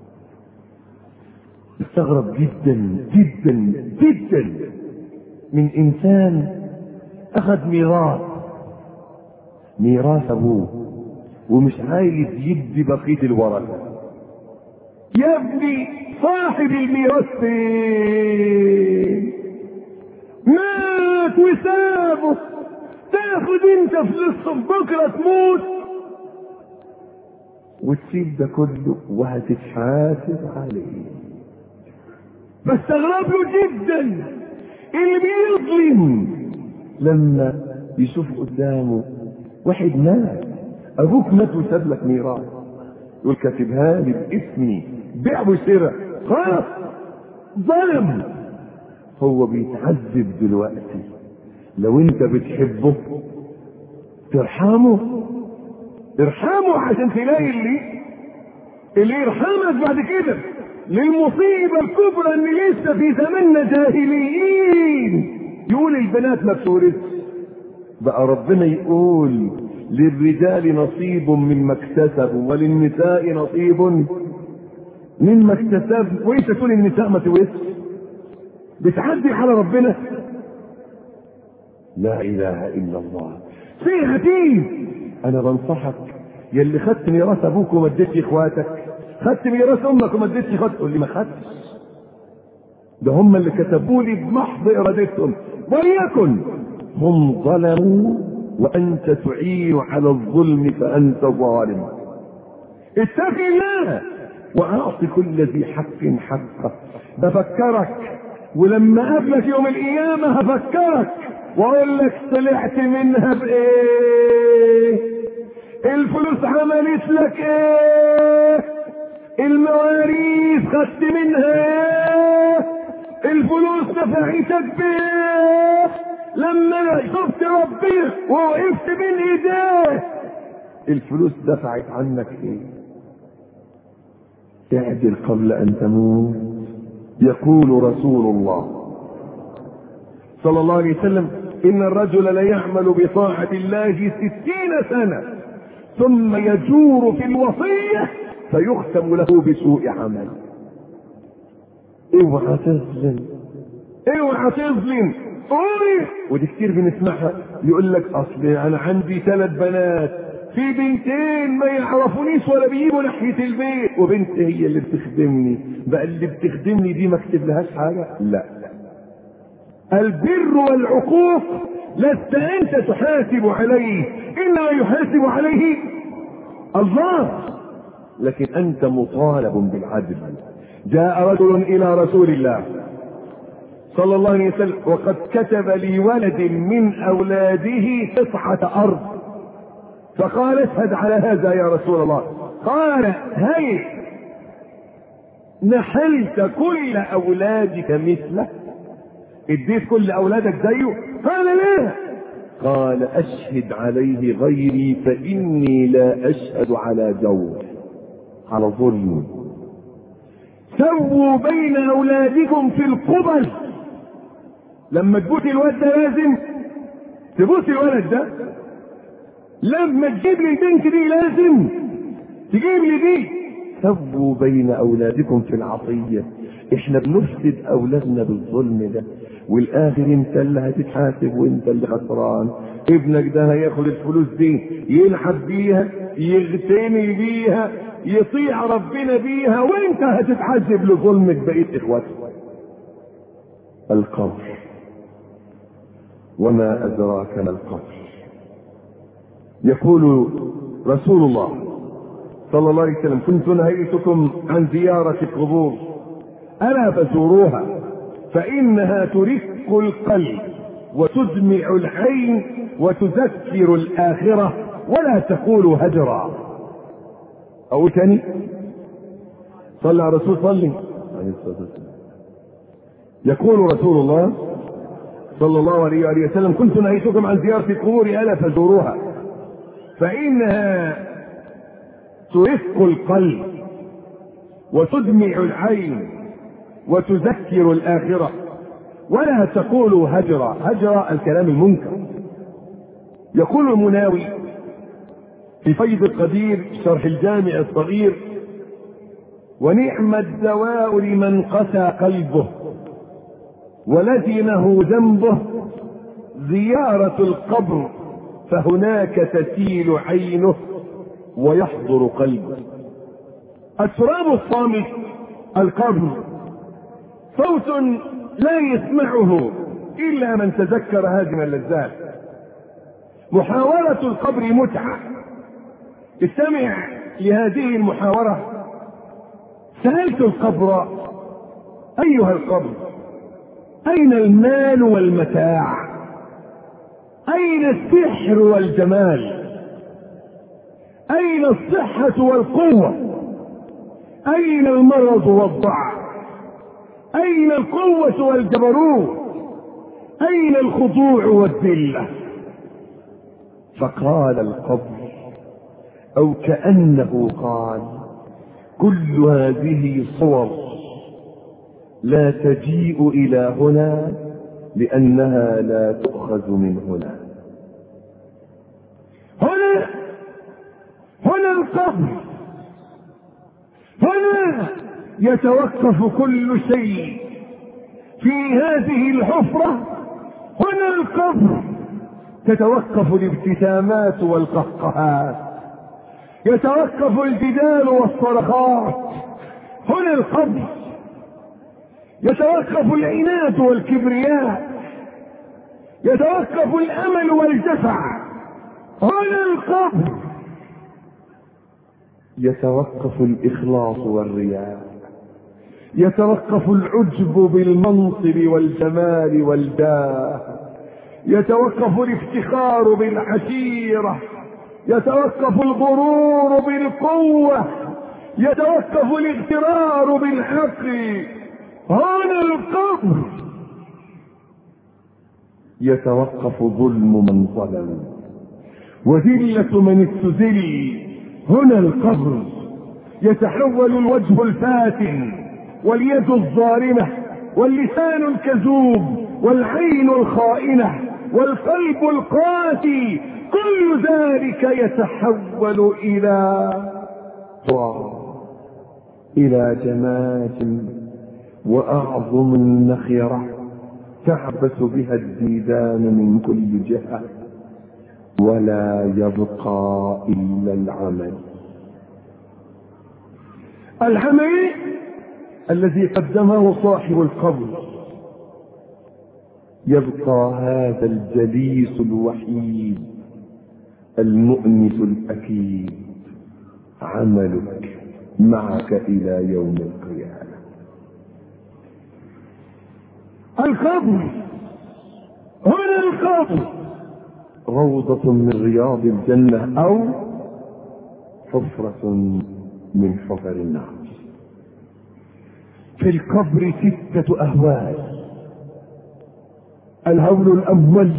A: استغرب جدا جدا جدا من انسان اخذ ميراث ميراث ابوه ومش عايز يدي بقيه الورثه يا ابني صاحب الميراث فين مات وسابه تاخد انت فلوسه بكره تموت وتسيب ده كله وهتتحاسب عليه بستغرب له جدا اللي بيظلم لما يشوف قدامه واحد مات ابوك مات وساب لك ميراث يقول كاتبها لي باسمي بيع وشراء خلاص ظلم هو بيتعذب دلوقتي لو انت بتحبه ترحمه ارحمه عشان تلاقي اللي اللي يرحمك بعد كده للمصيبة الكبرى ان لسه في زماننا جاهليين يقول البنات ما بتورثش بقى ربنا يقول للرجال نصيب مما اكتسبوا وللنساء نصيب مما اكتسبوا وانت تقول النساء ما تورثش بتعدي على ربنا لا اله الا الله شيء عجيب انا بنصحك يا اللي خدت ميراث ابوك وما اديتش اخواتك خدت ميراث امك وما اديتش اخواتك تقول لي ما خدتش ده هم اللي كتبوا لي بمحض ارادتهم وليكن هم ظلموا وانت تعين على الظلم فانت ظالم اتق الله واعط كل ذي حق حقه بفكرك ولما اقابلك يوم القيامه هفكرك واقول لك طلعت منها بايه الفلوس عملت لك ايه المواريث خدت منها ايه الفلوس نفعتك بايه لما شفت ربنا ووقفت بين ايديه الفلوس دفعت عنك ايه اعدل قبل ان تموت يقول رسول الله صلى الله عليه وسلم ان الرجل ليعمل بطاعة الله ستين سنة ثم يجور في الوصية فيختم له بسوء عمل اوعى تظلم اوعى تظلم قولي ودي كتير بنسمعها يقول لك اصل انا عندي ثلاث بنات في بنتين ما يعرفونيش ولا بيجوا ناحيه البيت وبنت هي اللي بتخدمني بقى اللي بتخدمني دي ما اكتب لهاش حاجه لا البر والعقوق لست انت تحاسب عليه انما يحاسب عليه الله لكن انت مطالب بالعدل جاء رجل الى رسول الله صلى الله عليه وسلم وقد كتب لولد من اولاده قطعه ارض فقال اشهد على هذا يا رسول الله قال هل نحلت كل اولادك مثله اديت كل اولادك زيه قال لا قال اشهد عليه غيري فاني لا اشهد على جور على ظلم سووا بين اولادكم في القبل لما تبوس الواد ده لازم تبوس الولد ده لما تجيب لي البنت دي لازم تجيب لي دي سووا بين اولادكم في العطيه احنا بنفسد اولادنا بالظلم ده والاخر انت اللي هتتحاسب وانت اللي خسران ابنك ده هياخد الفلوس دي يلعب بيها يغتني بيها يطيع ربنا بيها وانت هتتحاسب لظلمك بقيت اخواتك القبر وما ادراك ما القبر يقول رسول الله صلى الله عليه وسلم كنت نهيتكم عن زيارة القبور ألا فزوروها فإنها ترق القلب وتدمع العين وتذكر الآخرة ولا تقول هجرا أو تاني صلى على الرسول صلي عليه الصلاة والسلام يقول رسول الله صلى الله عليه وآله وسلم كنت نهيتكم عن زيارة القبور ألا فزوروها فإنها ترق القلب وتدمع العين وتذكر الآخرة ولا تقولوا هجرا هجرا الكلام المنكر يقول المناوي في فيض القدير شرح الجامع الصغير ونعم الدواء لمن قسى قلبه ولزمه ذنبه زيارة القبر فهناك تسيل عينه ويحضر قلبه التراب الصامت القبر صوت لا يسمعه الا من تذكر هذه اللذات محاورة القبر متعة استمع لهذه المحاورة سألت القبر أيها القبر أين المال والمتاع أين السحر والجمال أين الصحة والقوة أين المرض والضعف أين القوة والجبروت أين الخضوع والذلة فقال القبر أو كأنه قال كل هذه صور لا تجيء إلى هنا لأنها لا تؤخذ من هنا هنا هنا القبر هنا يتوقف كل شيء في هذه الحفرة هنا القبر تتوقف الابتسامات والقهقهات يتوقف الجدال والصرخات هنا القبر يتوقف العناد والكبرياء يتوقف الامل والجفع هنا القبر يتوقف الاخلاص والرياء يتوقف العجب بالمنصب والجمال والجاه يتوقف الافتخار بالعشيره يتوقف الغرور بالقوه يتوقف الاغترار بالعقل هنا القبر يتوقف ظلم من ظلم وذلة من استذل هنا القبر يتحول الوجه الفاتن واليد الظالمة واللسان الكذوب والعين الخائنة والقلب القاسي كل ذلك يتحول إلى إلى جماج وأعظم النخرة تعبث بها الديدان من كل جهة ولا يبقى إلا العمل العمل الذي قدمه صاحب القبر يبقى هذا الجليس الوحيد المؤنس الأكيد عملك معك إلى يوم القيامة القبر هنا القبر روضة من رياض الجنة أو حفرة من حفر النار في القبر ستة أهوال الهول الأول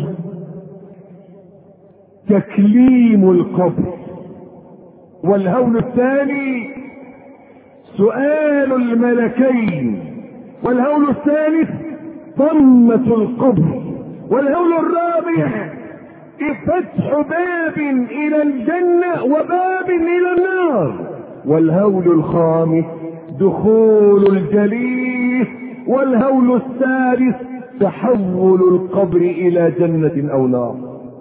A: تكليم القبر والهول الثاني سؤال الملكين والهول الثالث ضمة القبر والهول الرابع فتح باب إلى الجنة وباب إلى النار والهول الخامس دخول الجليس والهول الثالث تحول القبر الى جنة او نار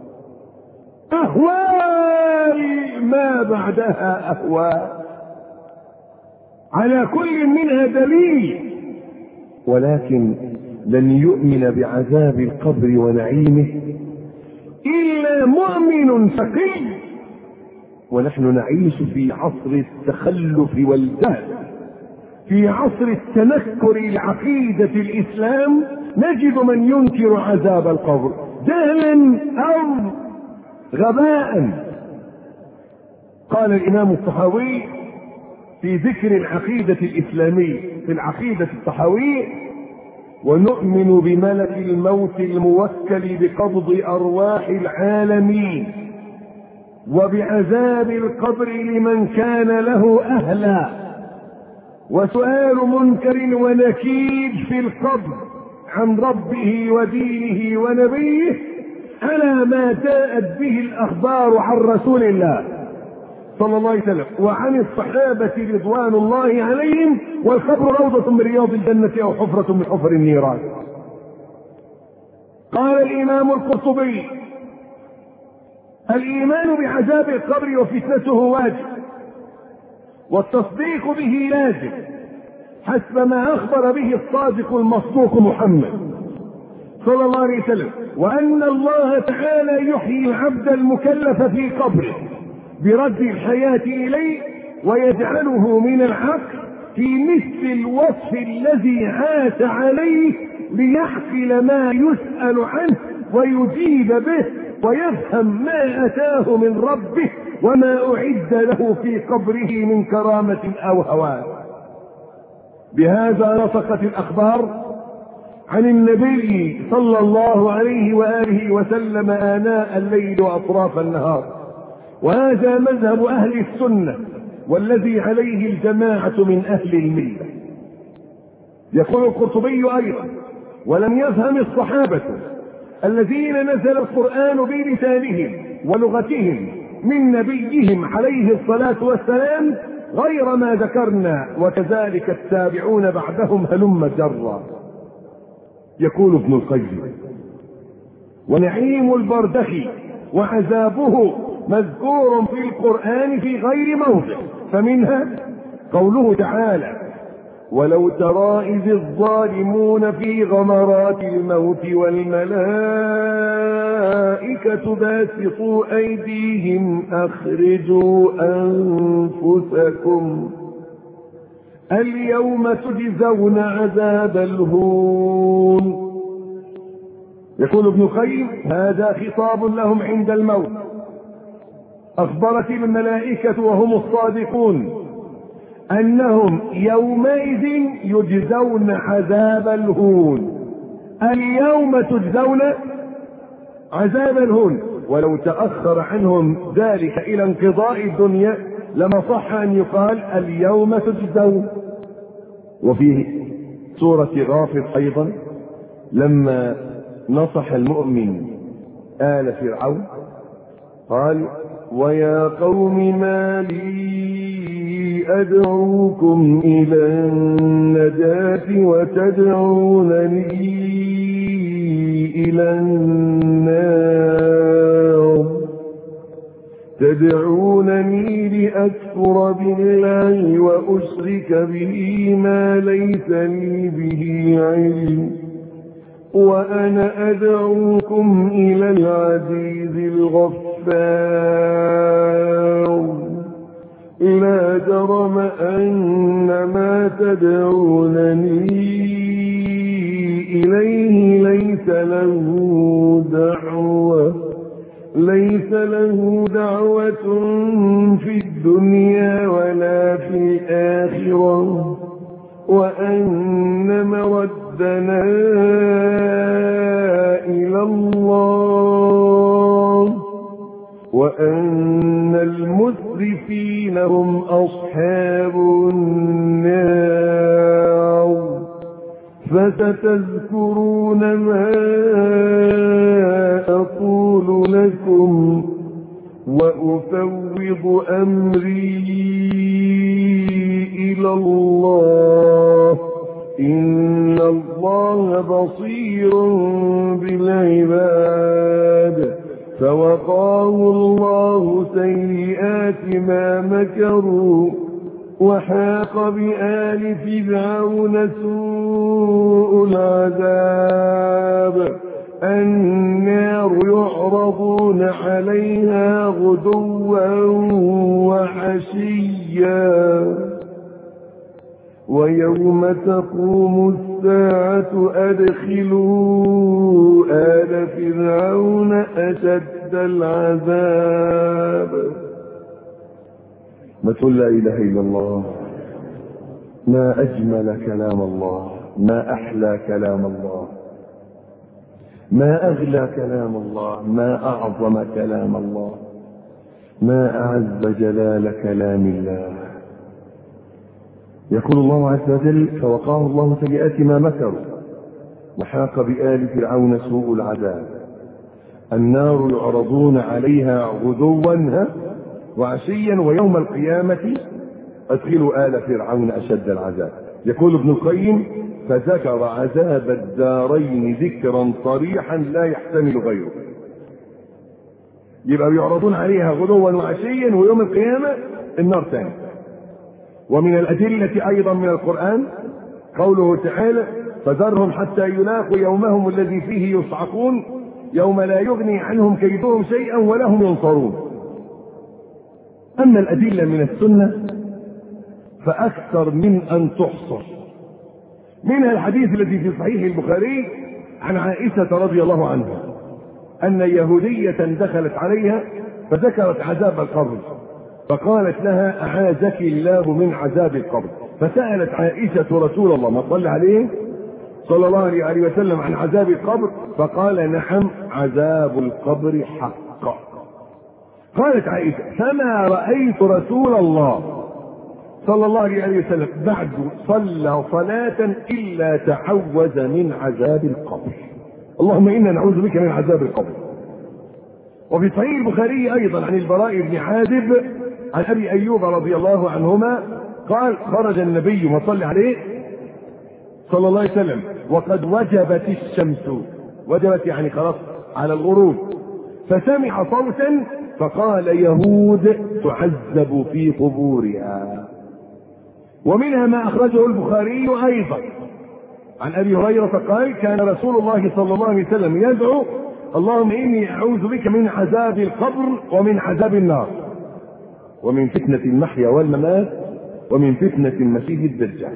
A: اهوال ما بعدها اهوال على كل منها دليل ولكن لن يؤمن بعذاب القبر ونعيمه الا مؤمن فقير ونحن نعيش في عصر التخلف والجهل في عصر التنكر لعقيدة الإسلام نجد من ينكر عذاب القبر جهلا أو غباء قال الإمام الطحاوي في ذكر العقيدة الإسلامية في العقيدة الطحاوية ونؤمن بملك الموت الموكل بقبض أرواح العالمين وبعذاب القبر لمن كان له أهلا وسؤال منكر ونكير في القبر عن ربه ودينه ونبيه على ما جاءت به الأخبار عن رسول الله صلى الله عليه وسلم وعن الصحابة رضوان الله عليهم والقبر روضة من رياض الجنة أو حفرة من حفر النيران قال الإمام القرطبي الإيمان بعذاب القبر وفتنته واجب والتصديق به لازم حسب ما أخبر به الصادق المصدوق محمد صلى الله عليه وسلم وأن الله تعالى يحيي العبد المكلف في قبره برد الحياة إليه ويجعله من العقل في مثل الوصف الذي عاش عليه ليحصل ما يسأل عنه ويجيب به ويفهم ما أتاه من ربه وما أعد له في قبره من كرامة أو هوان بهذا نطقت الأخبار عن النبي صلى الله عليه وآله وسلم آناء الليل وأطراف النهار وهذا مذهب أهل السنة والذي عليه الجماعة من أهل الملة يقول القرطبي أيضا ولم يفهم الصحابة الذين نزل القرآن بلسانهم ولغتهم من نبيهم عليه الصلاة والسلام غير ما ذكرنا وكذلك التابعون بعدهم هلم جرا يقول ابن القيم ونعيم البردخ وعذابه مذكور في القرآن في غير موضع فمنها قوله تعالى ولو ترى إذ الظالمون في غمرات الموت والملائكة باسطوا أيديهم أخرجوا أنفسكم اليوم تجزون عذاب الهون يقول ابن القيم هذا خطاب لهم عند الموت أخبرت الملائكة وهم الصادقون أنهم يومئذ يجزون عذاب الهون اليوم تجزون عذاب الهون ولو تأخر عنهم ذلك إلى انقضاء الدنيا لما صح أن يقال اليوم تجزون وفي سورة غافر أيضا لما نصح المؤمن آل فرعون قال ويا قوم ما لي أدعوكم إلى النجاة وتدعونني إلى النار تدعونني لأكفر بالله وأشرك به ما ليس لي به علم وأنا أدعوكم إلى العزيز الغفار لا جرم أن ما تدعونني إليه ليس له دعوة ليس له دعوة في الدنيا ولا في الآخرة وأن مردنا إلى الله وأن المسرفين هم أصحاب النار فستذكرون ما أقول لكم وأفوض أمري إلى الله إن الله بصير بالعباد فوقاه الله سيئات ما مكروا وحاق بآل فرعون سوء العذاب النار يعرضون عليها غدوا وعشيا ويوم تقوم الساعة أدخلوا آل فرعون أشد العذاب ما تقول لا إله إلا الله ما أجمل كلام الله ما أحلى كلام الله ما أغلى كلام الله ما أعظم كلام الله ما أعز جلال كلام الله يقول الله عز وجل فوقاه الله سيئات ما مكروا وحاق بآل فرعون سوء العذاب النار يعرضون عليها غدوا وعشيا ويوم القيامة أدخلوا آل فرعون أشد العذاب يقول ابن القيم فذكر عذاب الدارين ذكرا صريحا لا يحتمل غيره يبقى يعرضون عليها غدوا وعشيا ويوم القيامة النار ثاني ومن الأدلة أيضا من القرآن قوله تعالى فذرهم حتى يلاقوا يومهم الذي فيه يصعقون يوم لا يغني عنهم كيدهم شيئا ولا هم ينصرون أما الأدلة من السنة فأكثر من أن تحصر منها الحديث الذي في صحيح البخاري عن عائشة رضي الله عنها أن يهودية دخلت عليها فذكرت عذاب القبر فقالت لها أعاذك الله من عذاب القبر فسألت عائشة رسول الله ما صلى عليه صلى الله عليه وسلم عن عذاب القبر فقال نعم عذاب القبر حق قالت عائشة فما رأيت رسول الله صلى الله عليه وسلم بعد صلى صلاة إلا تعوذ من عذاب القبر اللهم إنا نعوذ بك من عذاب القبر وفي صحيح البخاري أيضا عن البراء بن عازب عن أبي أيوب رضي الله عنهما قال خرج النبي وصلى عليه صلى الله عليه وسلم وقد وجبت الشمس وجبت يعني خلاص على الغروب فسمع صوتا فقال يهود تعذب في قبورها ومنها ما اخرجه البخاري ايضا عن ابي هريره قال كان رسول الله صلى الله عليه وسلم يدعو اللهم اني اعوذ بك من عذاب القبر ومن عذاب النار ومن فتنه المحيا والممات ومن فتنه المسيح الدجال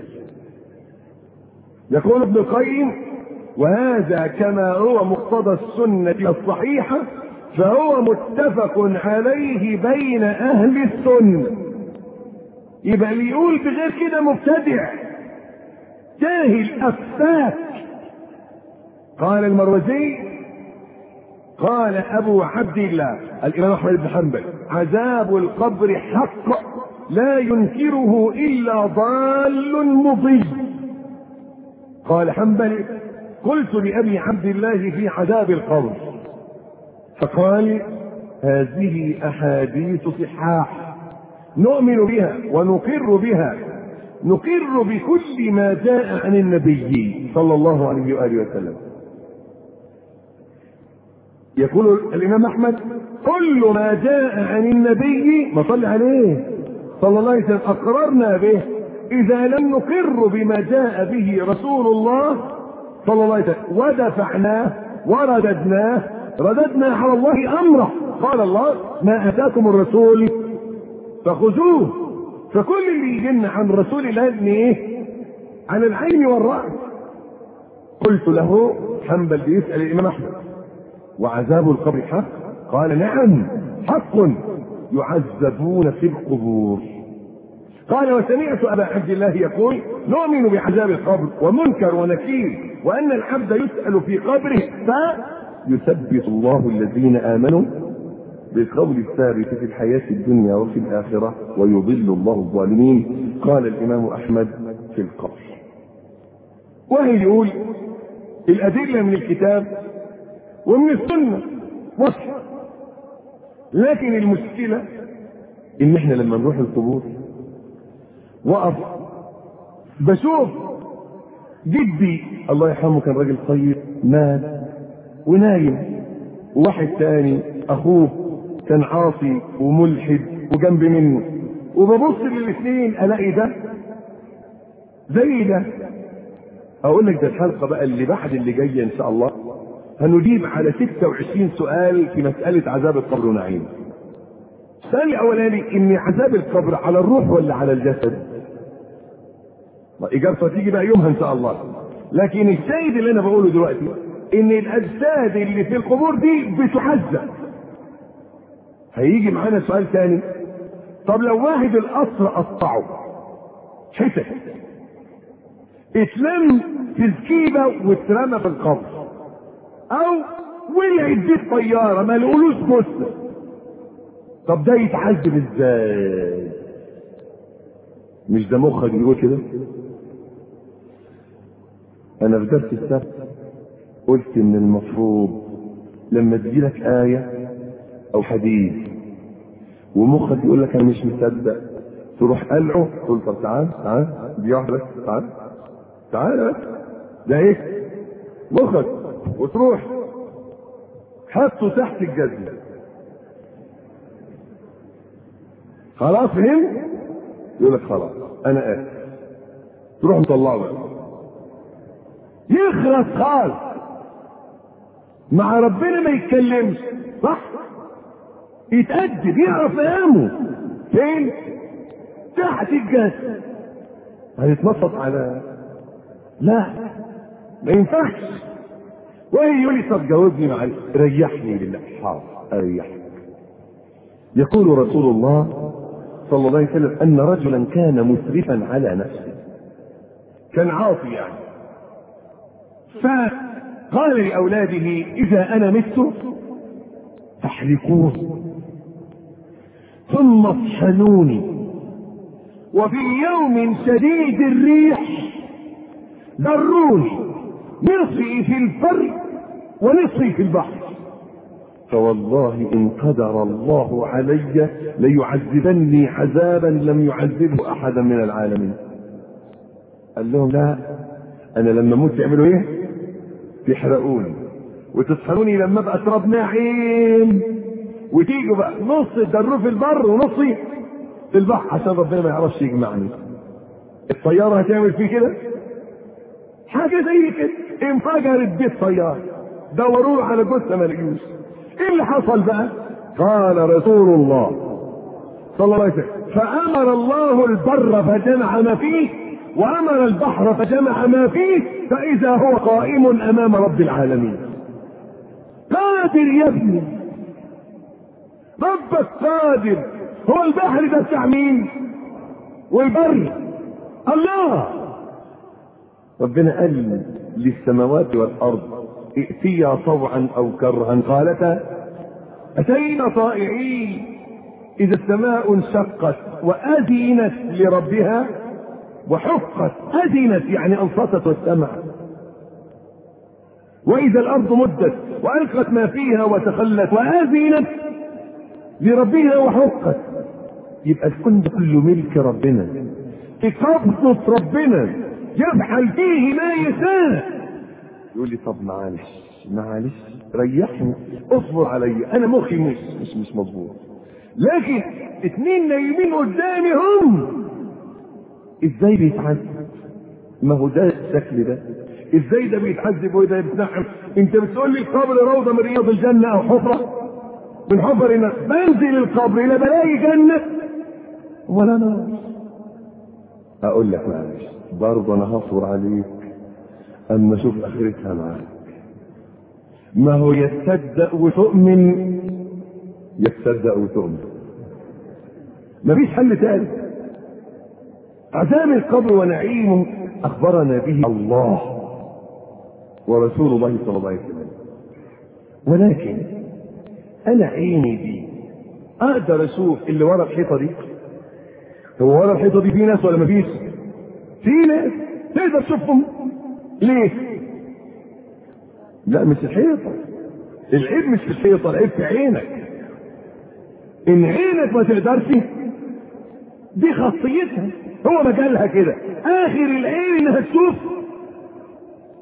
A: يقول ابن القيم وهذا كما هو مقتضى السنه الصحيحه فهو متفق عليه بين اهل السنه يبقى اللي يقول بغير كده مبتدع جاهل افاك قال المروزي قال ابو عبد الله الامام احمد بن حنبل عذاب القبر حق لا ينكره الا ضال مضل قال حنبل قلت لابي عبد الله في عذاب القبر فقال هذه احاديث صحاح نؤمن بها ونقر بها نقر بكل ما جاء عن النبي صلى الله عليه واله وسلم يقول الامام احمد كل ما جاء عن النبي ما صلى عليه صلى الله عليه وسلم اقررنا به اذا لم نقر بما جاء به رسول الله صلى الله عليه وسلم ودفعناه ورددناه رددنا على الله امره قال الله ما اتاكم الرسول فخذوه فكل اللي يجينا عن رسول الله ان ايه عن العين والراس قلت له حنبل بيسال الامام احمد وعذاب القبر حق قال نعم حق يعذبون في القبور قال وسمعت ابا عبد الله يقول نؤمن بعذاب القبر ومنكر ونكير وان العبد يسال في قبره فيثبت الله الذين امنوا بالقول الثابت في الحياة الدنيا وفي الآخرة ويضل الله الظالمين قال الإمام أحمد في القبر وهي يقول الأدلة من الكتاب ومن السنة وصف لكن المشكلة إن إحنا لما نروح القبور وقف بشوف جدي الله يرحمه كان راجل طيب مات ونايم وواحد تاني اخوه كان عاصي وملحد وجنب منه وببص للاثنين الاقي ده زي ده اقول لك ده الحلقه بقى اللي بعد اللي جايه ان شاء الله هنجيب على 26 سؤال في مساله عذاب القبر ونعيمه السؤال الاولاني ان عذاب القبر على الروح ولا على الجسد اجابته تيجي بقى يومها ان شاء الله لكن الشاهد اللي انا بقوله دلوقتي ان الاجساد اللي في القبور دي بتعذب هيجي معانا سؤال تاني طب لو واحد القصر قطعه حتت اتلم في الكيبه واترمى في القبر او ولعت بيه طياره ما لقولوش مسلم طب ده يتعذب ازاي مش ده مخك بيقول كده انا في درس السبت قلت ان المفروض لما تجيلك آية او حديث ومخك يقول لك انا مش مصدق تروح قلعه تقول طب تعال تعال دي واحدة بس تعال تعال بس ده هيك مخك وتروح حطه تحت الجزمة خلاص فهمت؟ يقول لك خلاص انا اسف تروح مطلعه بقى يخرس خالص مع ربنا ما يتكلمش صح يتأدب يعرف مقامه فين تحت الجسد هيتنطط على لا ما ينفعش وهي يقول لي طب جاوبني معلش ريحني لله حاضر اريحك يقول رسول الله صلى الله عليه وسلم ان رجلا كان مسرفا على نفسه كان عاصي يعني فقال لاولاده اذا انا مت فاحرقون ثم اطحنوني وفي يوم شديد الريح ذروني نصفي في البر ونصفي في البحر فوالله ان قدر الله علي ليعذبني عذابا لم يعذبه احدا من العالمين قال لهم لا انا لما اموت تعملوا ايه تحرقوني وتطحنوني لما ابقى تراب ناعم وتيجوا بقى نص تدروه في البر ونصي في البحر عشان ربنا ما يعرفش يجمعني الطيارة هتعمل فيه كده حاجة زي كده انفجرت بيت طيارة دوروا على جثة ما لقيوش ايه اللي حصل بقى قال رسول الله صلى الله عليه وسلم فامر الله البر فجمع ما فيه وامر البحر فجمع ما فيه فاذا هو قائم امام رب العالمين قادر يا ابني ربك قادر هو البحر ده بتاع مين والبر الله ربنا قال للسماوات والارض ائتيا طوعا او كرها قالتا اتينا طائعين اذا السماء انشقت واذنت لربها وحقت اذنت يعني انصتت واستمعت واذا الارض مدت والقت ما فيها وتخلت واذنت لربها وحقت يبقى الكون ده كله ملك ربنا في قبضة ربنا يفعل فيه ما يشاء يقول لي طب معلش معلش ريحني اصبر علي انا مخي مش مش مش مظبوط لكن اتنين نايمين قدامي هم ازاي بيتعذب ما هو ده الشكل ده ازاي ده بيتعذب وده بيتنعم انت بتقول لي القبر روضه من رياض الجنه او حفره من حفر النار بنزل القبر الى بلاقي جنه ولا نار اقول لك معلش برضه انا هصبر عليك اما اشوف اخرتها معاك ما هو يتصدق وتؤمن يتصدق وتؤمن مفيش حل تاني عذاب القبر ونعيمه اخبرنا به الله ورسول الله صلى الله عليه وسلم ولكن انا عيني دي اقدر اشوف اللي ورا الحيطه دي هو ورا الحيطه دي في ناس ولا مفيش في ناس تقدر تشوفهم ليه لا مش الحيطه العيب مش في الحيطه العيب في عينك ان عينك ما تقدرش دي خاصيتها هو مجالها كده اخر العين انها تشوف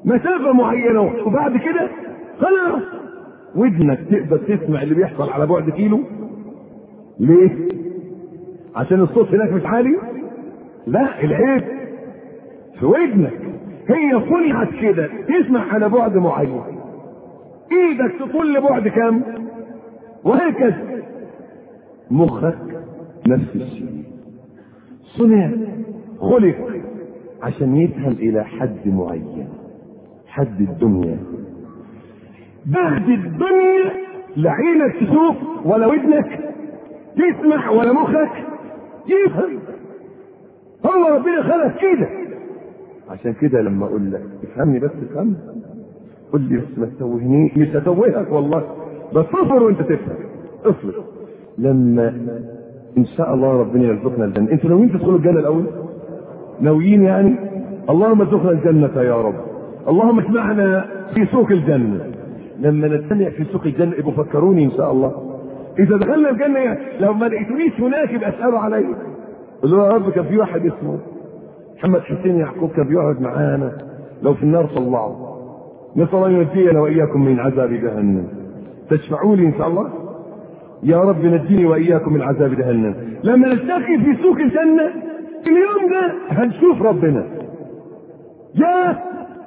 A: مسافة معينة وبعد كده خلاص ودنك تقدر تسمع اللي بيحصل على بعد كيلو ليه؟ عشان الصوت هناك مش عالي؟ لا العيب في ودنك هي صنعت كده تسمع على بعد معين ايدك تطل بعد كام وهكذا مخك نفس الشيء صنع خلق عشان يفهم الى حد معين حد الدنيا بعد الدنيا لا عينك تشوف ولا ودنك تسمع ولا مخك يفهم هو ربنا خلق كده عشان كده لما اقول لك افهمني بس افهمني قول لي بس ما تتوهنيش مش هتوهك والله بس اصبر وانت تفهم اصبر لما ان شاء الله ربنا يرزقنا الجنه انتوا ناويين تدخلوا الجنه الاول ناويين يعني اللهم ارزقنا الجنه يا رب اللهم اجمعنا في سوق الجنه لما نجتمع في سوق الجنه ابقوا فكروني ان شاء الله اذا دخلنا الجنه يعني لو ما لقيتونيش هناك يبقى اسالوا عليا قولوا له يا رب كان في واحد اسمه محمد حسين يعقوب كان بيقعد معانا لو في النار طلعه نسال الله ينجينا واياكم من عذاب جهنم تشفعوا لي ان شاء الله يا رب نجيني واياكم من عذاب جهنم لما نلتقي في سوق الجنه اليوم ده هنشوف ربنا يا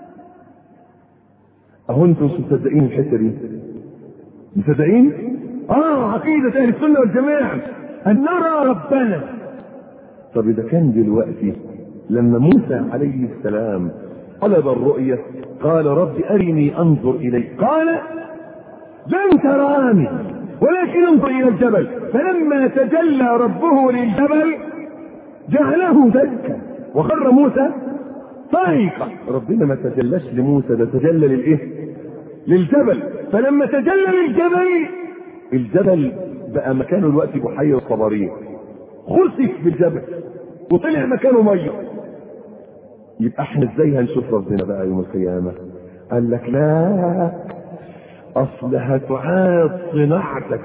A: اهو انتم مش مصدقين الحته دي مصدقين اه عقيده اهل السنه والجماعه ان نرى ربنا طب اذا كان دلوقتي لما موسى عليه السلام طلب الرؤية قال رب أرني أنظر إليك قال لن تراني ولكن انظر إلى الجبل فلما تجلى ربه للجبل جعله دكا وخر موسى صاعقا ربنا ما تجلاش لموسى ده تجلى للايه للجبل فلما تجلى للجبل الجبل بقى مكانه الوقت بحيرة صبارية خسف بالجبل وطلع مكانه ميه يبقى احنا ازاي هنشوف ربنا بقى يوم القيامة قال لك لا اصل هتعاد صناعتك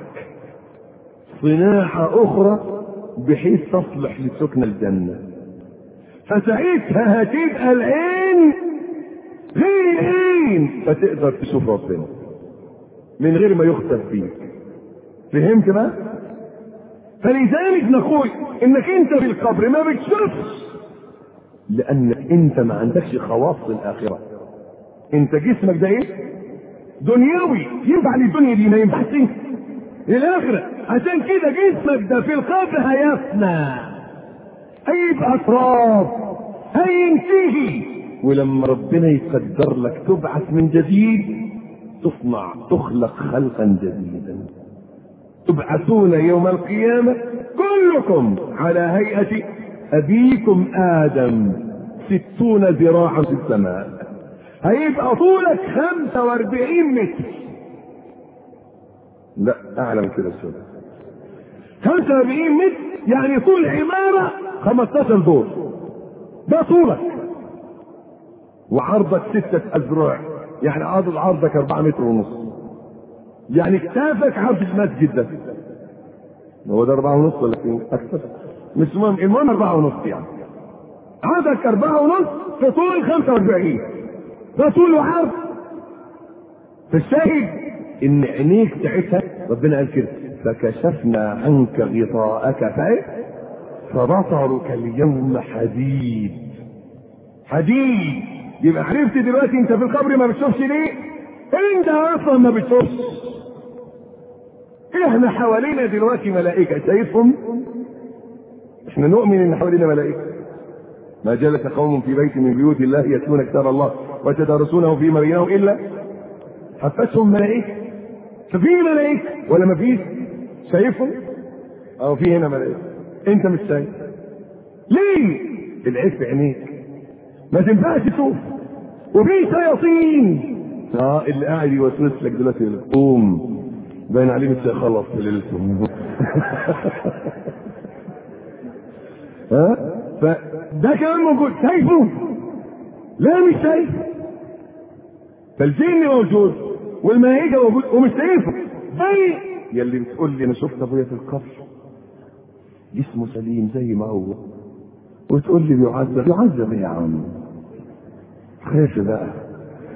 A: صناعة اخرى بحيث تصلح لسكن الجنة فساعتها هتبقى العين غير العين فتقدر تشوف ربنا من غير ما يختف فيك فهمت بقى فلذلك نقول انك انت في القبر ما بتشوفش لانك انت ما عندكش خواص الاخره انت جسمك ده ايه دنيوي ينفع للدنيا دي ما ينفعش للاخره عشان كده جسمك ده في القبر هيفنى هيبقى تراب هينتهي ولما ربنا يقدر لك تبعث من جديد تصنع تخلق خلقا جديدا تبعثون يوم القيامة كلكم على هيئة أبيكم آدم ستون ذراعا في السماء هيبقى طولك خمسة واربعين متر لا أعلى من كده شوية خمسة واربعين متر يعني طول عمارة خمستاشر دور ده طولك وعرضك ستة أذرع يعني عرض عرضك أربعة متر ونص يعني كتافك عرض المسجد ده هو ده أربعة ونص ولا أكثر مش مهم المهم أربعة ونص يعني عرضك أربعة ونص في طول خمسة وأربعين ده طول وعرض فالشاهد إن عينيك ساعتها ربنا قال كده فكشفنا عنك غطاءك فإيه فبصرك اليوم حديد حديد يبقى عرفت دلوقتي انت في القبر ما بتشوفش ليه انت اصلا ما بتشوفش احنا حوالينا دلوقتي ملائكة شايفهم احنا نؤمن ان حوالينا ملائكة ما جلس قوم في بيت من بيوت الله يتلون كتاب الله ويتدارسونه فيما بينهم الا حفتهم ملائكة ففي ملائكة ولا ما فيش شايفهم او في هنا ملائكة انت مش شايف ليه العيب في عينيك ما تنفعش تشوف وفي شياطين اه اللي قاعد يوسوس لك دلوقتي يقول لك قوم باين عليه مش هيخلص في ليلته ها فده كمان موجود شايفه لا مش شايف فالجن موجود والملائكه موجود ومش شايفه زي يلي بتقول لي انا شفت ابويا في القبر جسمه سليم زي ما هو وتقول لي بيعذب يعذب يا عم خاف بقى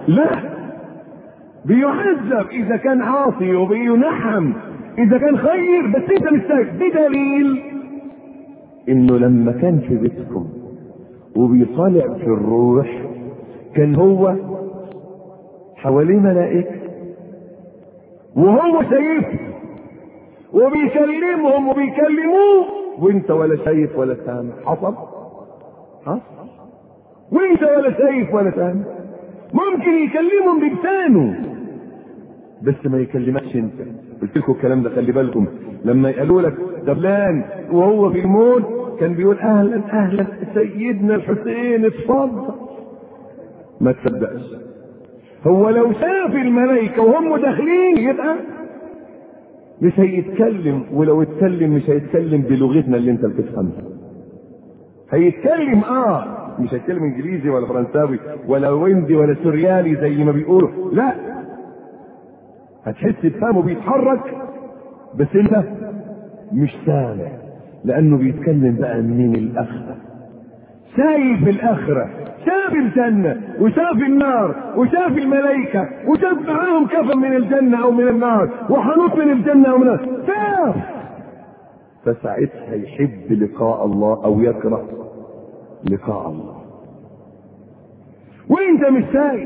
A: لا بيعذب اذا كان عاصي وبينحم اذا كان خير بس انت مش سايق بدليل انه لما كان في بيتكم وبيطالع في الروح كان هو حواليه ملائكه وهو شايف وبيكلمهم وبيكلموه وانت ولا شايف ولا سامع حصل حصل وانت ولا شايف ولا سامع ممكن يكلمهم بلسانه بس ما يكلمكش انت قلت لكم الكلام ده خلي بالكم لما يقالوا لك ده فلان وهو في الموت كان بيقول اهلا اهلا سيدنا الحسين اتفضل ما تصدقش هو لو شاف الملائكه وهم داخلين يبقى مش هيتكلم ولو اتكلم مش هيتكلم بلغتنا اللي انت بتفهمها هيتكلم اه مش هيتكلم انجليزي ولا فرنساوي ولا ويندي ولا سوريالي زي ما بيقولوا لا هتحس بفهمه بيتحرك بس انت مش سامع لانه بيتكلم بقى من الاخره شايف الاخره شاف الجنه وشاف النار وشاف الملائكه وشاف معاهم كفن من الجنه او من النار وحنوط من الجنه او من النار شاف فساعتها يحب لقاء الله او يكره لقاء الله وانت مش شايف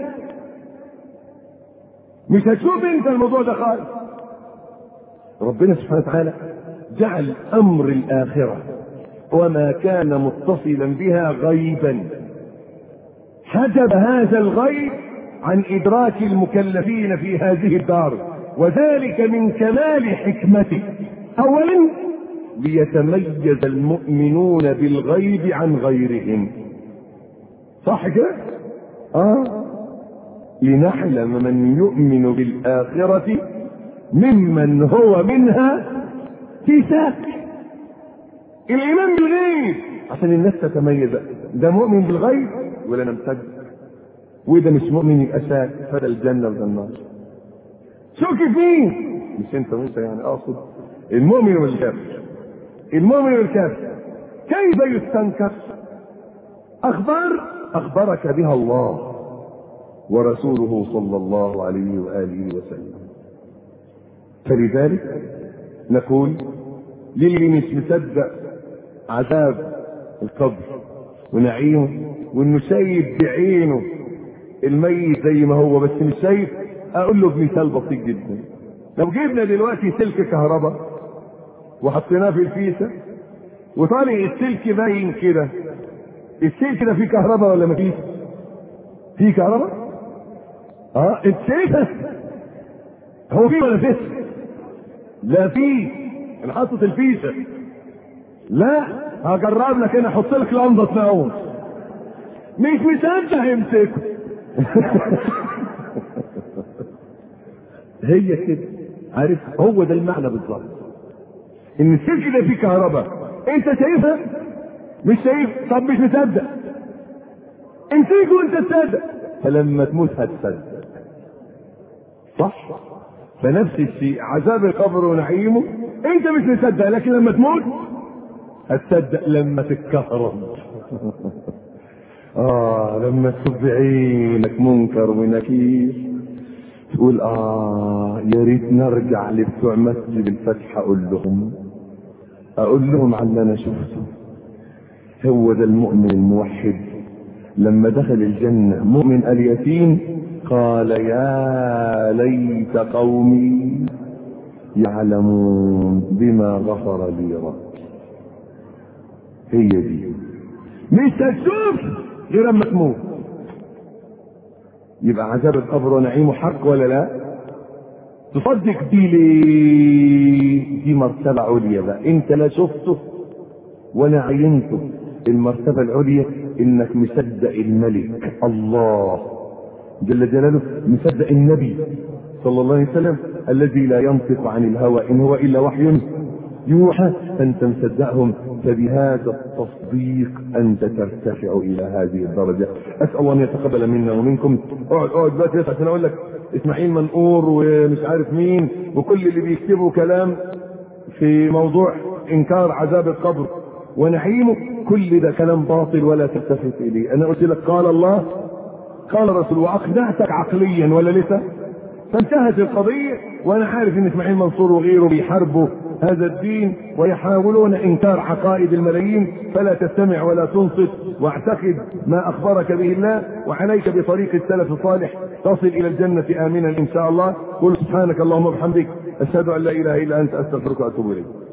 A: مش هتشوف انت الموضوع ده خالص ربنا سبحانه وتعالى جعل امر الاخره وما كان متصلا بها غيبا حجب هذا الغيب عن ادراك المكلفين في هذه الدار وذلك من كمال حكمته اولا ليتميز المؤمنون بالغيب عن غيرهم صح كده اه لنعلم من يؤمن بالآخرة ممن هو منها في شك الإيمان بالغيب عشان الناس تتميز ده مؤمن بالغيب ولا انا مصدق وده مش مؤمن يبقى شاك فده الجنة وده النار شوك فين مش انت وانت يعني اقصد المؤمن والكافر المؤمن والكافر كيف يستنكر اخبار اخبرك بها الله ورسوله صلى الله عليه واله وسلم فلذلك نقول للي مش مصدق عذاب القبر ونعيمه وانه شايف بعينه الميت زي ما هو بس مش شايف اقول له بمثال بسيط جدا لو جبنا دلوقتي سلك كهرباء وحطيناه في الفيسه وطالع السلك باين كده السلك ده فيه كهرباء ولا مفيش؟ فيه كهرباء؟ اه انت شايفها؟ هو فيه ولا فيه؟ لا فيه انا حاطط الفيشه لا هجرب لك انا احط لك لمبه تنور مش مصدق امسكه هي كده عارف هو ده المعنى بالظبط ان السلك ده فيه كهرباء انت شايفها مش شايف طب مش مصدق امسكه وانت تصدق فلما تموت هتصدق صح فنفس الشيء عذاب القبر ونعيمه انت مش مصدق لكن لما تموت هتصدق لما تتكهرب اه لما تشوف بعينك منكر ونكير تقول اه يا ريت نرجع لبتوع مسجد الفتح اقول لهم اقول لهم على اللي انا شفته هو ده المؤمن الموحد لما دخل الجنة مؤمن اليتيم قال يا ليت قومي يعلمون بما غفر لي ربي هي دي مش هتشوف غير اما تموت يبقى عذاب القبر ونعيمه حق ولا لا تصدق دي ليه دي مرتبة عليا بقى انت لا شفته ولا عينته المرتبة العليا انك مصدق الملك الله جل جلاله مصدق النبي صلى الله عليه وسلم الذي لا ينطق عن الهوى ان هو الا وحي يوحى انت مصدقهم فبهذا التصديق انت ترتفع الى هذه الدرجه اسال الله ان يتقبل منا ومنكم اقعد اقعد دلوقتي بس عشان اقول لك اسماعيل منقور ومش عارف مين وكل اللي بيكتبوا كلام في موضوع انكار عذاب القبر ونعيمه كل ده كلام باطل ولا تلتفت اليه انا قلت لك قال الله قال الرسول واقنعتك عقليا ولا لسه فانتهت القضية وانا عارف ان اسماعيل منصور وغيره بيحاربوا هذا الدين ويحاولون انكار عقائد الملايين فلا تستمع ولا تنصت واعتقد ما اخبرك به الله وعليك بطريق السلف الصالح تصل الى الجنة امنا ان شاء الله قل سبحانك اللهم وبحمدك اشهد ان لا اله الا انت استغفرك واتوب اليك